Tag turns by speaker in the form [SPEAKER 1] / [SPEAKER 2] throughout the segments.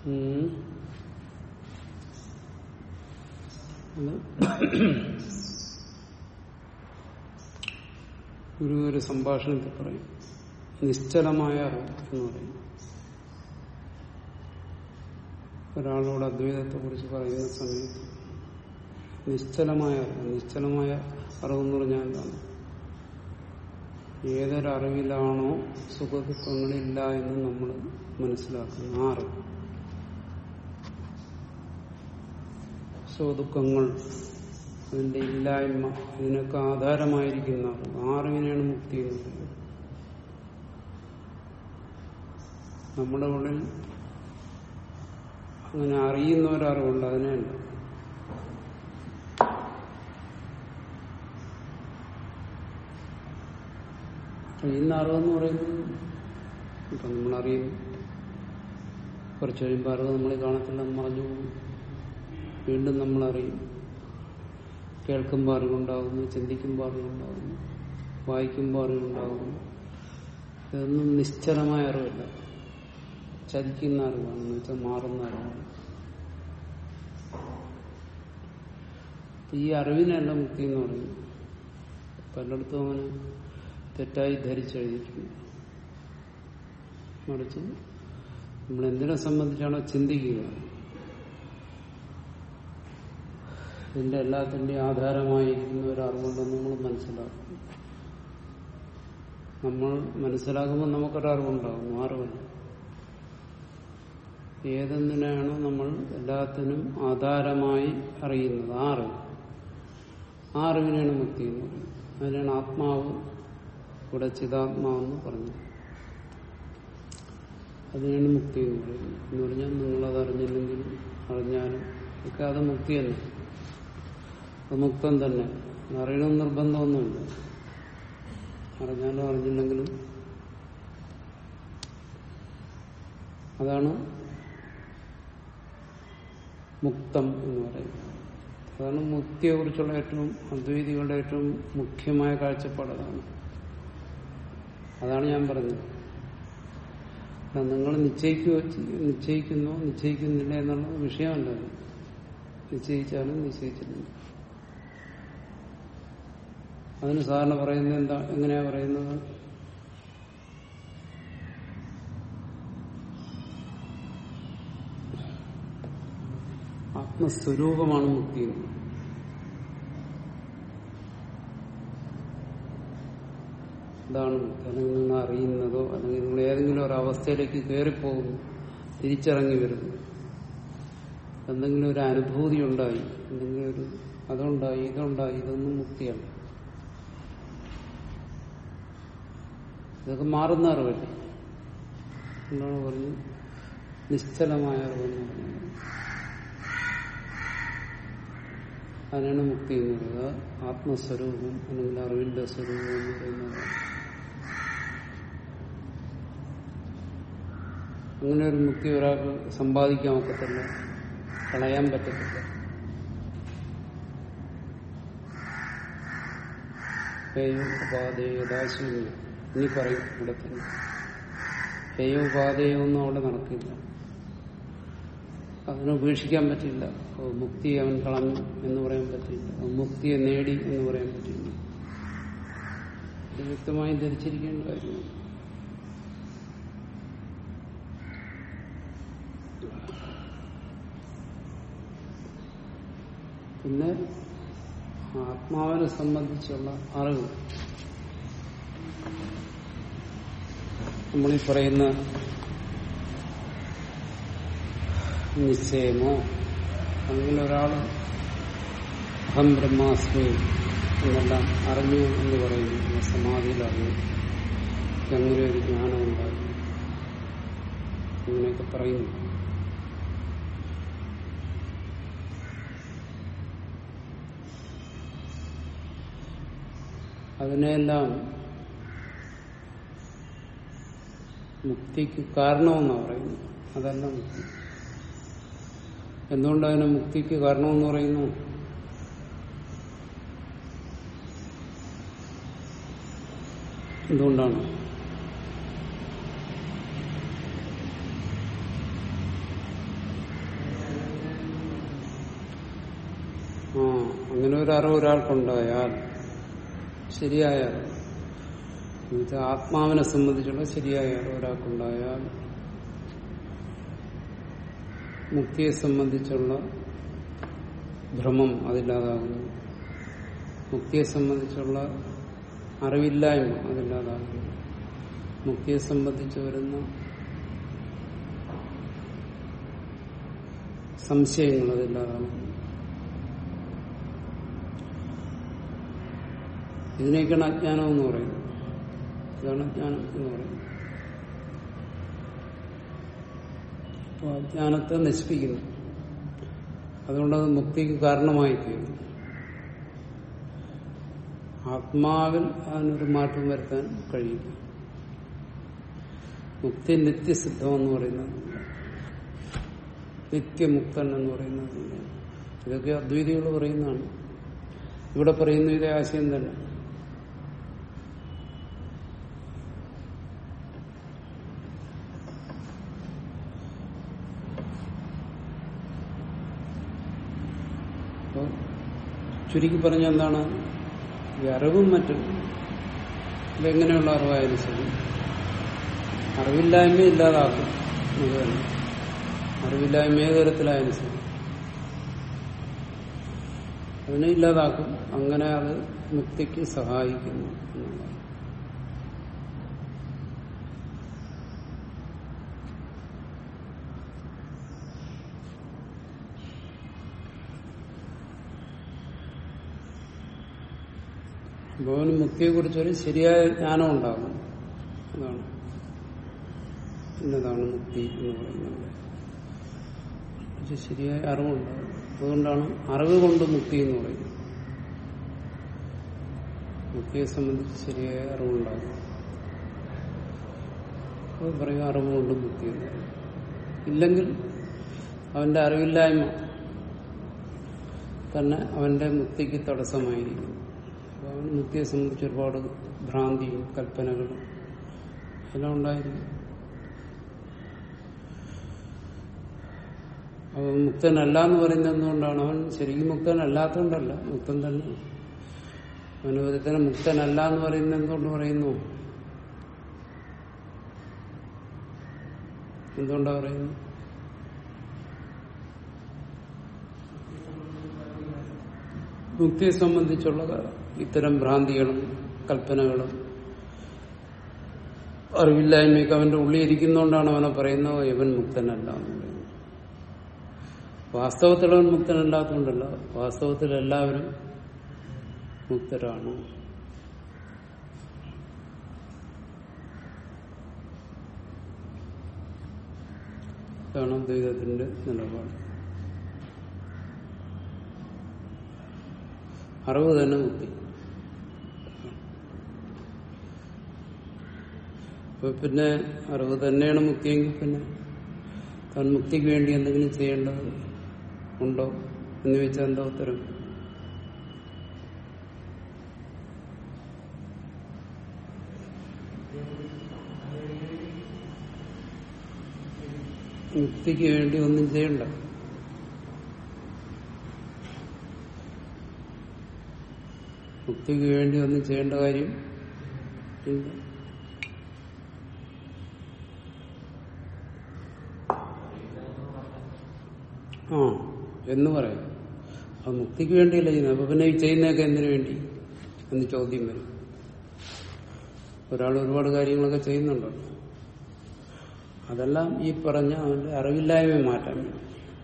[SPEAKER 1] ഉം. അത് ഗുരു ഒരു സംഭാഷണത്തിൽ പറയും നിശ്ചലമായ അറിവ് എന്ന് പറയും ഒരാളോട് അദ്വൈതത്തെ കുറിച്ച് പറയുന്ന സമയത്ത് നിശ്ചലമായ അറിവ് നിശ്ചലമായ അറിവെന്ന് പറഞ്ഞാൽ എന്താണ് ഏതൊരറിവിലാണോ സുഖദുഃഖങ്ങളില്ല എന്ന് നമ്മൾ മനസ്സിലാക്കുന്നു ആ അറിവ് സുഖദുഃഖങ്ങൾ അതിന്റെ ഇല്ലായ്മ ഇതിനൊക്കെ ആധാരമായിരിക്കുന്ന അറിവ് ആ അറിവിനെയാണ് മുക്തി എന്ന് പറയുന്നത് നമ്മുടെ ഉള്ളിൽ അങ്ങനെ അറിയുന്ന ഒരറിവുണ്ട് അതിനെയല്ല അറിയുന്ന അറിവെന്ന് പറയുന്നത് ഇപ്പൊ നമ്മളറിയും കുറച്ച് കഴിയുമ്പോൾ അറിവ് നമ്മളെ കാണത്തില്ല മറഞ്ഞു പോകും വീണ്ടും നമ്മളറിയും കേൾക്കുമ്പോൾ അറിവുണ്ടാകുന്നു ചിന്തിക്കുമ്പോൾ അറിവുണ്ടാകുന്നു വായിക്കുമ്പോൾ അറിവുണ്ടാകുന്നു ഇതൊന്നും നിശ്ചലമായ അറിവല്ല ചലിക്കുന്ന അറിവാണ് എന്ന് വെച്ചാൽ മാറുന്ന അറിവാണ് ഈ അറിവിനല്ല മുക്തി എന്ന് പറയുന്നത് പലയിടത്തും അങ്ങനെ തെറ്റായി ധരിച്ചെഴുതിയിട്ടുണ്ട് മറിച്ച് നമ്മൾ എന്തിനെ സംബന്ധിച്ചാണോ ചിന്തിക്കുന്നത് ഇതിന്റെ എല്ലാത്തിന്റെയും ആധാരമായിരിക്കുന്ന ഒരു അറിവുണ്ടെന്ന് നമ്മൾ മനസ്സിലാക്കും നമ്മൾ മനസ്സിലാക്കുമ്പോൾ നമുക്കൊരറിവുണ്ടാകും അറിവില്ല ഏതെന്തിനാണോ നമ്മൾ എല്ലാത്തിനും ആധാരമായി അറിയുന്നത് ആ അറിവ് ആ അറിവിനാണ് മുക്തി എന്ന് പറയുന്നത് അതിനാണ് ആത്മാവ് ഇവിടെ ചിതാത്മാവെന്ന് പറഞ്ഞത് അതിനാണ് മുക്തി എന്ന് പറയുന്നത് എന്ന് പറഞ്ഞാൽ നിങ്ങളത് അറിഞ്ഞില്ലെങ്കിലും അറിഞ്ഞാലും ഒക്കെ അത് മുക്തി തന്നെ അത് മുക്തം തന്നെ അറിയണമെന്ന് നിർബന്ധമൊന്നുമില്ല അറിഞ്ഞാലും അറിഞ്ഞില്ലെങ്കിലും അതാണ് മുക്തം എന്ന് പറയുന്നത് അതാണ് മുക്തിയെ കുറിച്ചുള്ള ഏറ്റവും അദ്വൈതികളുടെ ഏറ്റവും മുഖ്യമായ കാഴ്ചപ്പാട് അതാണ് അതാണ് ഞാൻ പറഞ്ഞത് അല്ല, നിങ്ങൾ നിശ്ചയിക്കുക നിശ്ചയിക്കുന്നോ നിശ്ചയിക്കുന്നില്ല എന്നുള്ള വിഷയമല്ല അത്. നിശ്ചയിച്ചാലും നിശ്ചയിച്ചില്ല അതിന് സാധാരണ പറയുന്നത് എന്താ എങ്ങനെയാ പറയുന്നത് ആത്മസ്വരൂപമാണ് മുക്തി എന്ന്. ഇതാണ് മുക്തി അല്ലെങ്കിൽ നിങ്ങൾ അറിയുന്നതോ അല്ലെങ്കിൽ നിങ്ങൾ ഏതെങ്കിലും ഒരു അവസ്ഥയിലേക്ക് കയറിപ്പോകുന്നു തിരിച്ചിറങ്ങി വരുന്നു എന്തെങ്കിലും ഒരു അനുഭൂതി ഉണ്ടായി എന്തെങ്കിലും ഒരു അതുണ്ടായി ഇതുണ്ടായി ഇതൊന്നും മുക്തിയല്ല ഇതൊക്കെ മാറുന്ന അറിവല്ലേ എന്താണ് പറഞ്ഞു നിശ്ചലമായ അറിവെന്ന് പറയുന്നത് അതിനാണ് മുക്തി എന്ന് പറയുന്നത് ആത്മസ്വരൂപം അല്ലെങ്കിൽ അറിവിന്റെ സ്വരൂപം എന്ന് പറയുന്നത് അങ്ങനെ ഒരു മുക്തി ഒരാൾക്ക് സമ്പാദിക്കാൻ ഒക്കത്തില്ല കളയാൻ പറ്റത്തില്ല ഹേയോ ഉപാധേയോ ദാശൂന്യ ഇനി പറയും ഇവിടെ തന്നെ ഹേയോ ഉപാധേയോ ഒന്നും അവിടെ നടക്കില്ല അതിനെ ഉപേക്ഷിക്കാൻ പറ്റില്ല ഓ, മുക്തി അവൻ കളഞ്ഞു എന്ന് പറയാൻ പറ്റില്ല ഓ, മുക്തിയെ നേടി എന്ന് പറയാൻ പറ്റില്ല ഇത് വ്യക്തമായി ധരിച്ചിരിക്കേണ്ട കാര്യമാണ് പിന്നെ ആത്മാവിനെ സംബന്ധിച്ചുള്ള അറിവ് നമ്മളീ പറയുന്ന നിശ്ചയമോ അല്ലെങ്കിൽ ഒരാൾ അഹം ബ്രഹ്മാസ്മി എന്നെല്ലാം അറിഞ്ഞു എന്ന് പറയുന്നു സമാധിയിൽ അറിഞ്ഞു അങ്ങനെ ഒരു ജ്ഞാനം ഉണ്ടായി ഇങ്ങനെയൊക്കെ പറയുന്നു അതിനെല്ലാം മുക്തിക്ക് കാരണമെന്നാണ് പറയുന്നത് അതല്ല മുക്തി എന്തുകൊണ്ട് അതിനെ മുക്തിക്ക് കാരണമെന്ന് പറയുന്നു എന്തുകൊണ്ടാണ് ഒരറിവ് ഒരാൾക്കുണ്ടായാൽ ശരിയായ അറിവ് എന്നുവെച്ചാൽ ആത്മാവിനെ സംബന്ധിച്ചുള്ള ശരിയായ അറിവ് ഒരാൾക്കുണ്ടായാൽ മുക്തിയെ സംബന്ധിച്ചുള്ള ഭ്രമം അതില്ലാതാകുന്നു മുക്തിയെ സംബന്ധിച്ചുള്ള അറിവില്ലായ്മ അതില്ലാതാകുന്നു മുക്തിയെ സംബന്ധിച്ച് വരുന്ന സംശയങ്ങൾ അതില്ലാതാകുന്നു ഇതിനേക്കാണ് അജ്ഞാനം എന്ന് പറയുന്നത് ഇതാണ് അജ്ഞാനം എന്ന് പറയുന്നത് അപ്പോൾ അജ്ഞാനത്തെ നശിപ്പിക്കുന്നു അതുകൊണ്ടത് മുക്തിക്ക് കാരണമായി തീരുന്നു ആത്മാവിൽ അതിനൊരു മാറ്റം വരുത്താൻ കഴിയില്ല മുക്തി നിത്യസിദ്ധം എന്ന് പറയുന്നത് നിത്യമുക്തൻ എന്ന് പറയുന്നത് ഇതൊക്കെ അദ്വൈതികൾ പറയുന്നതാണ് ഇവിടെ പറയുന്ന ഇതേ ആശയം തന്നെ അപ്പോൾ ചുരുക്കി പറഞ്ഞ എന്താണ് ഈ അറിവും മറ്റും ഇതെങ്ങനെയുള്ള അറിവായാലും ശരി അറിവില്ലായ്മ ഇല്ലാതാക്കും ഇത് തന്നെ അറിവില്ലായ്മ ഏത് തരത്തിലായാലും ശരി അതിനെ ഇല്ലാതാക്കും അങ്ങനെ അത് മുക്തിക്ക് സഹായിക്കുന്നു എന്നുള്ളതാണ് അപ്പോൾ അവന് മുക്തിയെക്കുറിച്ചൊരു ശരിയായ ജ്ഞാനം ഉണ്ടാകും അതാണ് എന്നതാണ് മുക്തി എന്ന് പറയുന്നത് പക്ഷെ ശരിയായ അറിവുണ്ടാകും അതുകൊണ്ടാണ് അറിവ് കൊണ്ട് മുക്തി എന്ന് പറയുന്നത് മുക്തിയെ സംബന്ധിച്ച് ശരിയായ അറിവുണ്ടാകും അത് പറയും അറിവ് കൊണ്ട് മുക്തി എന്ന് പറയും ഇല്ലെങ്കിൽ അവന്റെ അറിവില്ലായ്മ തന്നെ അവന്റെ മുക്തിക്ക് തടസ്സമായിരിക്കും അപ്പൊ അവന് മുക്തിയെ സംബന്ധിച്ച് ഒരുപാട് ഭ്രാന്തിയും കൽപ്പനകളും എല്ലാം ഉണ്ടായിരിക്കും അവൻ മുക്തനല്ല എന്ന് പറയുന്നത് എന്തുകൊണ്ടാണ് അവൻ ശരിക്കും മുക്തനല്ലാത്തതുകൊണ്ടല്ല മുക്തൻ തന്നെ അവൻ ഒരുത്തനെ മുക്തനല്ല എന്ന് പറയുന്നത് എന്തുകൊണ്ട് പറയുന്നു എന്തുകൊണ്ടാ പറയുന്നു മുക്തിയെ സംബന്ധിച്ചുള്ള ഇത്തരം ഭ്രാന്തികളും കൽപ്പനകളും അറിവില്ലായ്മയൊക്കെ അവന്റെ ഉള്ളിൽ ഇരിക്കുന്നതുകൊണ്ടാണ് അവനെ പറയുന്നത് ഇവൻ മുക്തനല്ല എന്ന് പറയുന്നത് വാസ്തവത്തിൽ അവൻ മുക്തനല്ലാത്തതുകൊണ്ടല്ല വാസ്തവത്തിൽ എല്ലാവരും മുക്തരാണ് ഇതാണ് അദ്വൈതത്തിന്റെ നിലപാട് അറിവ് തന്നെ മുക്തി അപ്പൊ പിന്നെ അറിവ് തന്നെയാണ് മുക്തിയെങ്കിൽ പിന്നെ താൻ മുക്തിക്ക് വേണ്ടി എന്തെങ്കിലും ചെയ്യേണ്ടത് ഉണ്ടോ എന്ന് വെച്ചാൽ എന്താ ഉത്തരം മുക്തിക്ക് വേണ്ടി ഒന്നും ചെയ്യണ്ട മുക്തിക്ക് വേണ്ടി ഒന്നും ചെയ്യേണ്ട കാര്യം ഇല്ല ആ എന്ന് പറയാം അത് മുക്തിക്ക് വേണ്ടിയല്ല ചെയ്യുന്നത് അപ്പൊ പിന്നെ ഈ ചെയ്യുന്നതൊക്കെ എന്തിനു വേണ്ടി എന്ന് ചോദ്യം വരും ഒരാൾ ഒരുപാട് കാര്യങ്ങളൊക്കെ ചെയ്യുന്നുണ്ടോ അതെല്ലാം ഈ പറഞ്ഞ അവന്റെ അറിവില്ലായ്മ മാറ്റാൻ വേണ്ടി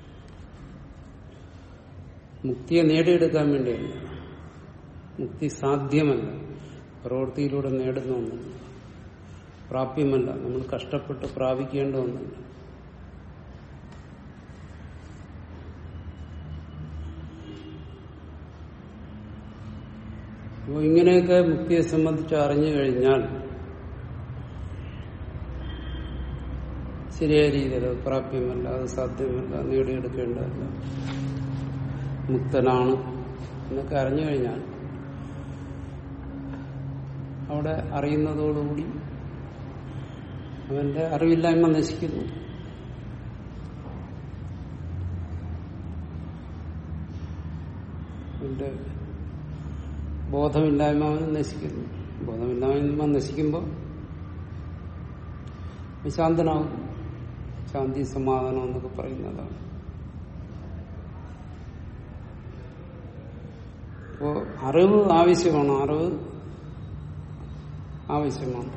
[SPEAKER 1] മുക്തിയെ നേടിയെടുക്കാൻ വേണ്ടിയല്ല മുക്തി സാധ്യമല്ല പ്രവൃത്തിയിലൂടെ നേടുന്ന ഒന്നല്ല പ്രാപ്യമല്ല നമ്മൾ കഷ്ടപ്പെട്ട് പ്രാപിക്കേണ്ട ഒന്നല്ല അപ്പോൾ ഇങ്ങനെയൊക്കെ മുക്തിയെ സംബന്ധിച്ച് അറിഞ്ഞു കഴിഞ്ഞാൽ ശരിയായ രീതിയിൽ അത് പ്രാപ്യമല്ല അത് സാധ്യമല്ല നേടിയെടുക്കേണ്ടതല്ല മുക്തനാണ് എന്നൊക്കെ അറിഞ്ഞു കഴിഞ്ഞാൽ അവിടെ അറിയുന്നതോടുകൂടി അവന്റെ അറിവില്ലായ്മ നശിക്കുന്നു അവന്റെ ബോധമില്ലായ്മ അവന് നശിക്കുന്നു ബോധമില്ലായ്മ നശിക്കുമ്പോൾ ശാന്തനാകും ശാന്തി സമാധാനം എന്നൊക്കെ പറയുന്നതാണ് അപ്പോ അറിവ് ആവശ്യമാണ് അറിവ് ആവശ്യമാണ്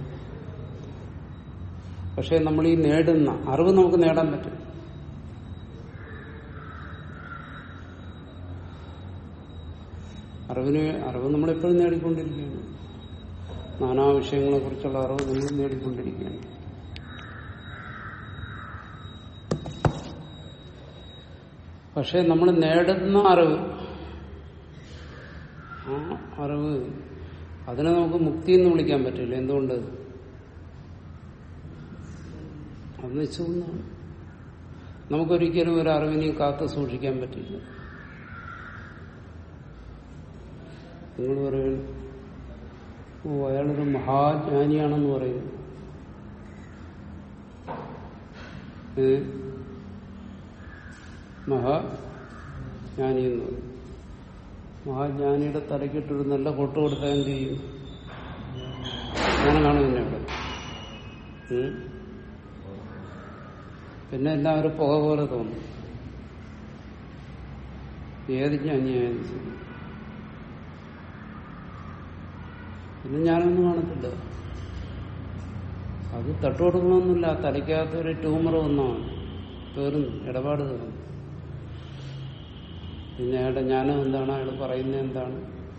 [SPEAKER 1] പക്ഷെ നമ്മൾ ഈ നേടുന്ന അറിവ് നമുക്ക് നേടാൻ പറ്റും അറിവിന് അറിവ് നമ്മളെപ്പോഴും നേടിക്കൊണ്ടിരിക്കുകയാണ് നാനാ വിഷയങ്ങളെ കുറിച്ചുള്ള അറിവ് നമ്മൾ നേടിക്കൊണ്ടിരിക്കുകയാണ് പക്ഷെ നമ്മൾ നേടുന്ന അറിവ് ആ അറിവ് അതിനെ നമുക്ക് മുക്തി എന്ന് വിളിക്കാൻ പറ്റില്ല എന്തുകൊണ്ട് അത് നിശ്ചയമാണ് നമുക്കൊരിക്കലും ഒരു അറിവിനെയും കാത്തു സൂക്ഷിക്കാൻ പറ്റില്ല നിങ്ങൾ പറയുന്നു ഓ അയാളൊരു മഹാജ്ഞാനിയാണെന്ന് പറയുന്നു ഏ മഹാജ്ഞാനി എന്ന് പറയും മഹാജ്ഞാനിയുടെ തലക്കിട്ടൊരു നല്ല കൊട്ട് കൊടുത്താൽ എന്ത് ചെയ്യും അങ്ങനെ കാണും പിന്നെ അവിടെ ഉം. പിന്നെ എല്ലാം ഒരു പുക പോലെ തോന്നും ഏത് ജ്ഞാനിയായാലും ശരി പിന്നെ ഞാനൊന്നും കാണത്തില്ല അത് തട്ടുകൊടുക്കണമെന്നില്ല തലയ്ക്കകത്ത് ഒരു ട്യൂമർ വന്നാണ് തീർന്നു ഇടപാട് തീർന്നു പിന്നെ അയാളുടെ ജ്ഞാനം എന്താണ് അയാൾ പറയുന്നത് എന്താണ്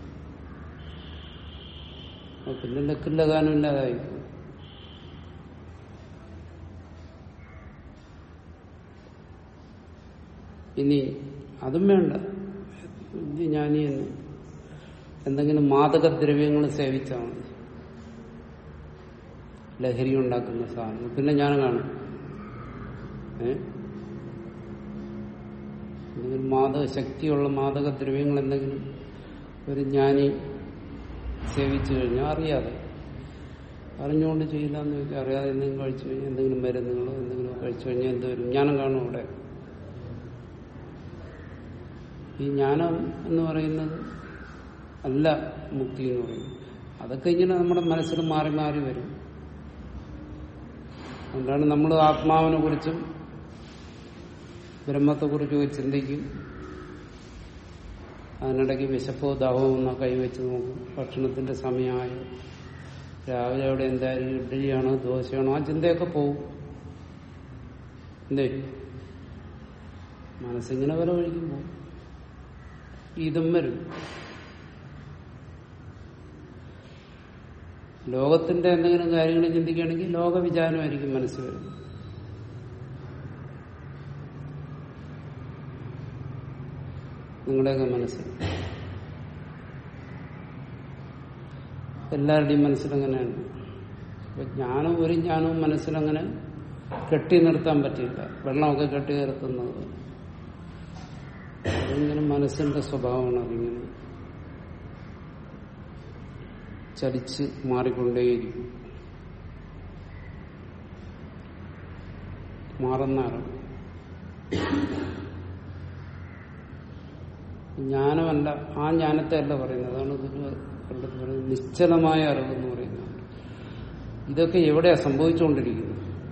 [SPEAKER 1] അപ്പൊ പിന്നെ ലക്കില്ല ഗാനം ഇല്ലാതായി ഇനി അതും വേണ്ട ഇത് ജ്ഞാനി എന്ന് എന്തെങ്കിലും മാദകദ്രവ്യങ്ങൾ സേവിച്ചാൽ മതി ലഹരി ഉണ്ടാക്കുന്ന സാധനം പിന്നെ ഞാൻ കാണും ഏ എന്തെങ്കിലും മാദക ശക്തിയുള്ള മാദകദ്രവ്യങ്ങൾ എന്തെങ്കിലും ഒരു ജ്ഞാനി സേവിച്ചു കഴിഞ്ഞാൽ അറിയാതെ അറിഞ്ഞുകൊണ്ട് ചെയ്യില്ല എന്ന് വെച്ചാൽ അറിയാതെ എന്തെങ്കിലും കഴിച്ചു കഴിഞ്ഞാൽ എന്തെങ്കിലും മരുന്നുകളോ എന്തെങ്കിലും കഴിച്ചു കഴിഞ്ഞാൽ എന്ത് വരും ജ്ഞാനം കാണും അവിടെ ഈ ജ്ഞാനം എന്ന് പറയുന്നത് അല്ല മുക്തി എന്ന് പറയുന്നത് അതൊക്കെ ഇങ്ങനെ നമ്മുടെ മനസ്സിൽ മാറി മാറി വരും അതുകൊണ്ടാണ് നമ്മൾ ആത്മാവിനെ കുറിച്ചും ബ്രഹ്മത്തെക്കുറിച്ചും ഒക്കെ ചിന്തിക്കും അതിനിടയ്ക്ക് വിശപ്പോ ദാഹവും എന്നാ കൈവച്ച് നോക്കും ഭക്ഷണത്തിന്റെ സമയമായോ രാവിലെ അവിടെ എന്തായാലും ഇഡ്ഡലിയാണോ ദോശയാണോ ആ ചിന്തയൊക്കെ പോവും എന്തേ മനസ്സിങ്ങനെ വില ഒഴിക്കും പോവും ഇതും വരും ലോകത്തിന്റെ എന്തെങ്കിലും കാര്യങ്ങൾ ചിന്തിക്കുകയാണെങ്കിൽ ലോകവിചാരമായിരിക്കും മനസ്സിൽ വരുന്നത് നിങ്ങളുടെയൊക്കെ മനസ്സിൽ എല്ലാവരുടെയും മനസ്സിലങ്ങനെയാണ് അപ്പൊ ജ്ഞാനം ഒരു ജ്ഞാനവും മനസ്സിലങ്ങനെ കെട്ടി നിർത്താൻ പറ്റില്ല വെള്ളമൊക്കെ കെട്ടി നിർത്തുന്നത് അതിങ്ങനെ മനസ്സിന്റെ സ്വഭാവമാണ് അതിങ്ങനെ ചലിച്ച് മാറിക്കൊണ്ടേയിരിക്കും മാറുന്ന അറിവ് ജ്ഞാനമല്ല ആ ജ്ഞാനത്തെ അല്ല പറയുന്നത് അതാണ് ഗുരു പണ്ടത്ത് പറയുന്നത് നിശ്ചലമായ അറിവെന്ന് പറയുന്നത് ഇതൊക്കെ എവിടെയാ സംഭവിച്ചുകൊണ്ടിരിക്കുന്നത്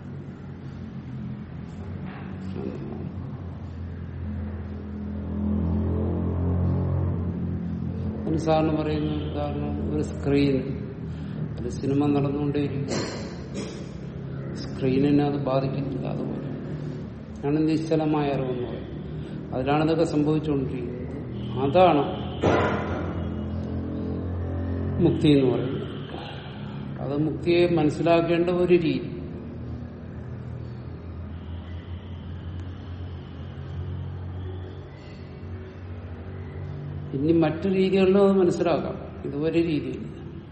[SPEAKER 1] അതിന് സാറിന് പറയുന്ന ഒരു ഉദാഹരണം ഒരു സ്ക്രീൻ ഒരു സിനിമ നടന്നുകൊണ്ടേയിരിക്കും സ്ക്രീനിനെ അത് ബാധിക്കുന്നില്ല അതുപോലെ ആണ് നിശ്ചലമായ അറിവെന്ന് പറയുന്നത് അതിലാണ് ഇതൊക്കെ സംഭവിച്ചുകൊണ്ടിരിക്കുന്നത് അതാണ് മുക്തി എന്ന് പറയുന്നത് അത് മുക്തിയെ മനസ്സിലാക്കേണ്ട ഒരു രീതി ഇനി മറ്റു രീതികളിലും അത് മനസ്സിലാക്കാം ഇത് ഒരു രീതിയിൽ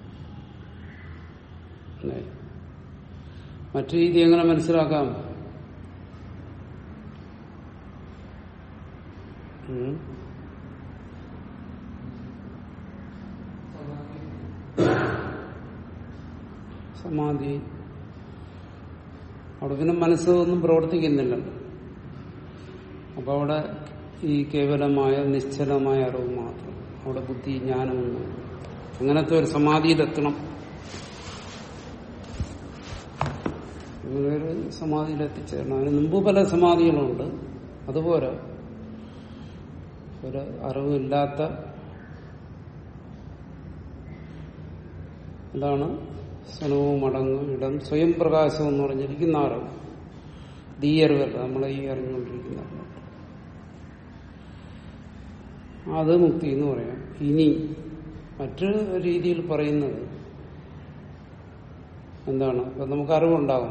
[SPEAKER 1] അല്ലേ? മറ്റു രീതി എങ്ങനെ മനസ്സിലാക്കാം ഉം. സമാധി അവിടെ പിന്നെ മനസ്സൊന്നും പ്രവർത്തിക്കുന്നില്ലല്ലോ അപ്പൊ അവിടെ ഈ കേവലമായ നിശ്ചലമായ അറിവ് മാത്രം അവിടെ ബുദ്ധി ജ്ഞാനമൊന്നും അങ്ങനത്തെ ഒരു സമാധിയിലെത്തണം അങ്ങനെ ഒരു സമാധിയിൽ എത്തിച്ചേരണം അതിന് മുമ്പ് പല സമാധികളുണ്ട് അതുപോലെ ഒരു അറിവില്ലാത്ത ഇതാണ് സ്വനവും അടങ്ങും ഇടം സ്വയം പ്രകാശം എന്ന് പറഞ്ഞിരിക്കുന്ന അറിവ് ഈ അറിവല്ല നമ്മളെ ഈ അറിഞ്ഞുകൊണ്ടിരിക്കുന്ന അറിവ് അത് മുക്തി എന്ന് പറയാം ഇനി മറ്റൊരു രീതിയിൽ പറയുന്നത് എന്താണ് ഇപ്പൊ നമുക്ക് അറിവുണ്ടാകും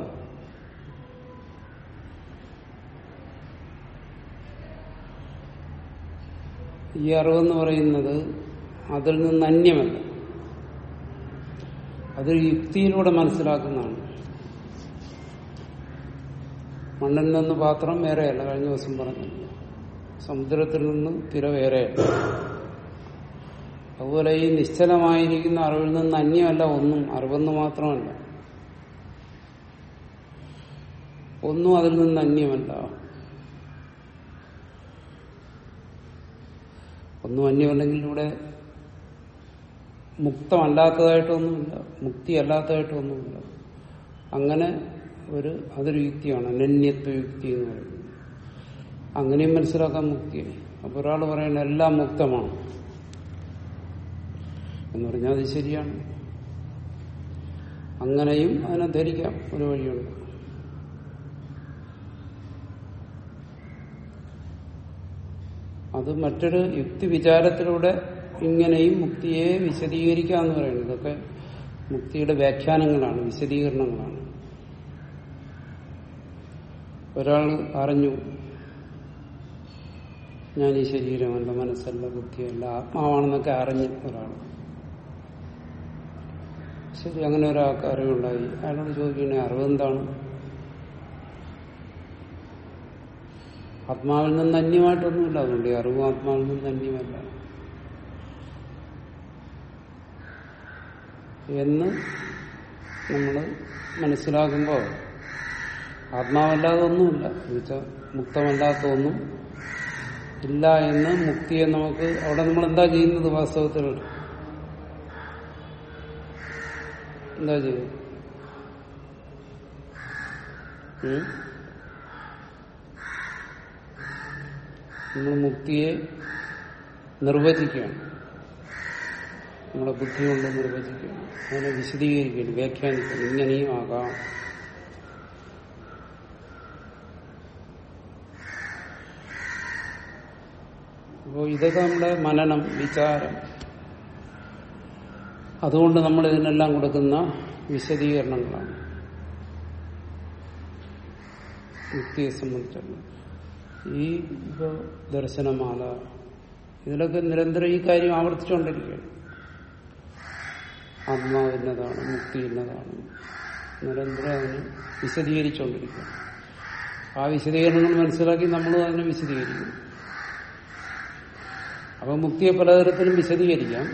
[SPEAKER 1] ഈ അറിവെന്ന് പറയുന്നത് അതിൽ നിന്ന് അന്യമല്ല അത് യുക്തിയിലൂടെ മനസ്സിലാക്കുന്നതാണ് മണ്ണിൽ നിന്ന് പാത്രം വേറെയല്ല കഴിഞ്ഞ ദിവസം പറഞ്ഞു സമുദ്രത്തിൽ നിന്ന് തിര വേറെയല്ല അതുപോലെ ഈ നിശ്ചലമായിരിക്കുന്ന അറിവിൽ നിന്ന് അന്യമല്ല ഒന്നും അറിവെന്ന് മാത്രമല്ല ഒന്നും അതിൽ നിന്ന് അന്യമല്ല ഒന്നും അന്യമല്ലെങ്കിൽ ഇവിടെ മുക്തമല്ലാത്തതായിട്ടൊന്നുമില്ല മുക്തി അല്ലാത്തതായിട്ടൊന്നുമില്ല അങ്ങനെ ഒരു അതൊരു യുക്തിയാണ് അനന്യത്വ യുക്തി എന്ന് പറയുന്നത് അങ്ങനെയും മനസ്സിലാക്കാൻ മുക്തി അപ്പൊ ഒരാൾ പറയുന്നത് എല്ലാം മുക്തമാണ് എന്ന് പറഞ്ഞാൽ അത് ശരിയാണ് അങ്ങനെയും അതിനെ ധരിക്കാം ഒരു വഴിയുണ്ട് അത് മറ്റൊരു യുക്തി വിചാരത്തിലൂടെ ഇങ്ങനെയും മുക്തിയെ വിശദീകരിക്കാന്ന് പറയുന്നത് ഇതൊക്കെ മുക്തിയുടെ വ്യാഖ്യാനങ്ങളാണ് വിശദീകരണങ്ങളാണ് ഒരാൾ അറിഞ്ഞു ഞാൻ ഈ ശരീരമല്ല മനസ്സല്ല ബുദ്ധിയല്ല ആത്മാവാണെന്നൊക്കെ അറിഞ്ഞു ഒരാൾ ശരി അങ്ങനെ ഒരാൾക്ക് അറിവുണ്ടായി അയാളോട് ചോദിക്കണേ അറിവെന്താണ് ആത്മാവിൽ നിന്ന് അന്യമായിട്ടൊന്നുമില്ല അതുകൊണ്ട് ഈ അറിവും ആത്മാവിൽ നിന്ന് അന്യമല്ല എന്ന് നമ്മൾ മനസ്സിലാക്കുമ്പോൾ ആത്മാവല്ലാതെ ഒന്നുമില്ല എന്നുവെച്ചാൽ മുക്തമല്ലാത്ത ഒന്നും ഇല്ല എന്ന് മുക്തിയെ നമുക്ക് അവിടെ നമ്മൾ എന്താ ചെയ്യുന്നത് വാസ്തവത്തിൽ എന്താ ചെയ്യുന്നത് ഉം? നമ്മൾ മുക്തിയെ നിർവചിക്കുകയാണ് നമ്മുടെ ബുദ്ധി കൊണ്ട് നിർവചിക്കുകയാണ് അതിനെ വിശദീകരിക്കുകയാണ് വ്യാഖ്യാനിക്കുകയാണ് ഇങ്ങനെയും ആകാം അപ്പോൾ ഇതൊക്കെ നമ്മുടെ മനനം വിചാരം അതുകൊണ്ട് നമ്മൾ ഇതിനെല്ലാം കൊടുക്കുന്ന വിശദീകരണങ്ങളാണ് യുക്തിയെ സംബന്ധിച്ചുള്ള ഈ ഇപ്പൊ ദർശനമാല ഇതിലൊക്കെ നിരന്തരം ഈ കാര്യം ആവർത്തിച്ചുകൊണ്ടിരിക്കുകയാണ് ആത്മാവിന്നതാണ് മുക്തി ഇന്നതാണ് നിരന്തരം അതിന് വിശദീകരിച്ചുകൊണ്ടിരിക്കുകയാണ് ആ വിശദീകരണങ്ങൾ മനസ്സിലാക്കി നമ്മളും അതിനെ വിശദീകരിക്കും അപ്പൊ മുക്തിയെ പലതരത്തിലും വിശദീകരിക്കാം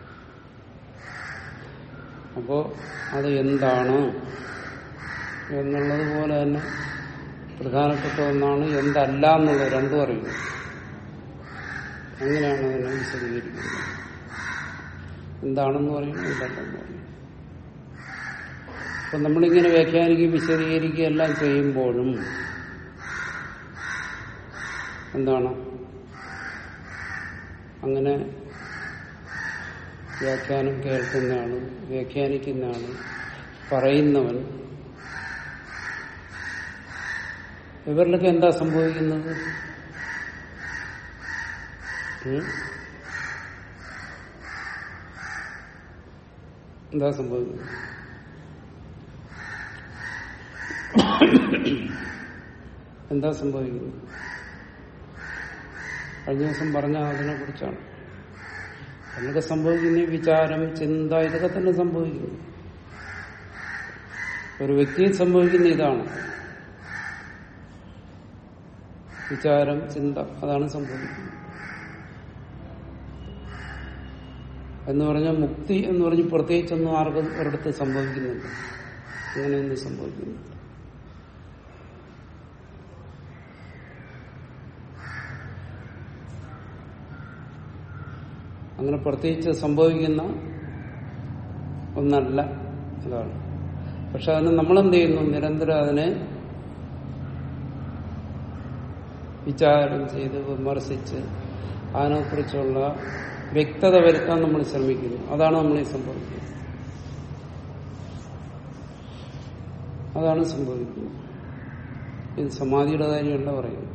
[SPEAKER 1] അപ്പോ അത് എന്താണ് എന്നുള്ളത് പോലെ തന്നെ പ്രധാനപ്പെട്ട ഒന്നാണ് എന്തല്ല എന്നുള്ളത് രണ്ടും അറിയുന്നത് അങ്ങനെയാണ് അതിനെ വിശദീകരിക്കുന്നത് എന്താണെന്ന് പറയുന്നത് എന്തല്ലെന്ന് പറയുന്നത് അപ്പൊ നമ്മളിങ്ങനെ വ്യാഖ്യാനിക്കുകയും വിശദീകരിക്കുകയും എല്ലാം ചെയ്യുമ്പോഴും എന്താണ് അങ്ങനെ വ്യാഖ്യാനം കേൾക്കുന്നതാണ് വ്യാഖ്യാനിക്കുന്നതാണ് പറയുന്നവൻ ഇവരിലൊക്കെ എന്താ സംഭവിക്കുന്നത് ഉം? എന്താ സംഭവിക്കുന്നത് എന്താ സംഭവിക്കുന്നത് കഴിഞ്ഞ ദിവസം പറഞ്ഞ അതിനെ കുറിച്ചാണ് എന്നൊക്കെ സംഭവിക്കുന്ന ഈ വിചാരം ചിന്ത ഇതൊക്കെ തന്നെ സംഭവിക്കുന്നു ഒരു വ്യക്തിയിൽ സംഭവിക്കുന്ന ഇതാണ് വിചാരം ചിന്ത അതാണ് സംഭവിക്കുന്നത് എന്ന് പറഞ്ഞാൽ മുക്തി എന്ന് പറഞ്ഞ് പ്രത്യേകിച്ചൊന്നും ആർക്കും ഒരിടത്ത് സംഭവിക്കുന്നില്ല അങ്ങനെയൊന്നും സംഭവിക്കുന്നില്ല അങ്ങനെ പ്രത്യേകിച്ച് സംഭവിക്കുന്ന ഒന്നല്ല അതാണ് പക്ഷെ അതിന് നമ്മളെന്ത് ചെയ്യുന്നു നിരന്തരം അതിനെ വിചാരം ചെയ്ത് വിമർശിച്ച് അതിനെക്കുറിച്ചുള്ള വ്യക്തത വരുത്താൻ നമ്മൾ ശ്രമിക്കുന്നു അതാണ് നമ്മൾ ഈ സംഭവിക്കുന്നത് അതാണ് സംഭവിക്കുന്നത് ഇത് സമാധിയുടെ കാര്യമല്ല പറയുന്നത്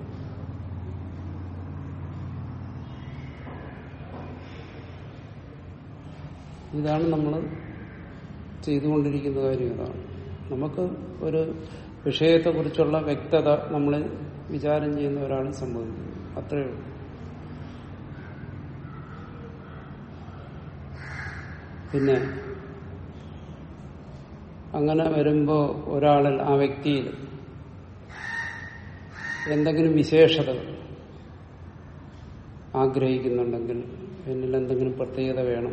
[SPEAKER 1] ഇതാണ് നമ്മൾ ചെയ്തുകൊണ്ടിരിക്കുന്ന കാര്യം ഇതാണ് നമുക്ക് ഒരു വിഷയത്തെക്കുറിച്ചുള്ള വ്യക്തത നമ്മൾ വിചാരം ചെയ്യുന്ന ഒരാൾ സംഭവിക്കുന്നത് അത്രയേ ഉള്ളൂ പിന്നെ അങ്ങനെ വരുമ്പോ ഒരാളിൽ ആ വ്യക്തിയിൽ എന്തെങ്കിലും വിശേഷതകൾ ആഗ്രഹിക്കുന്നുണ്ടെങ്കിൽ എന്നിൽ എന്തെങ്കിലും പ്രത്യേകത വേണം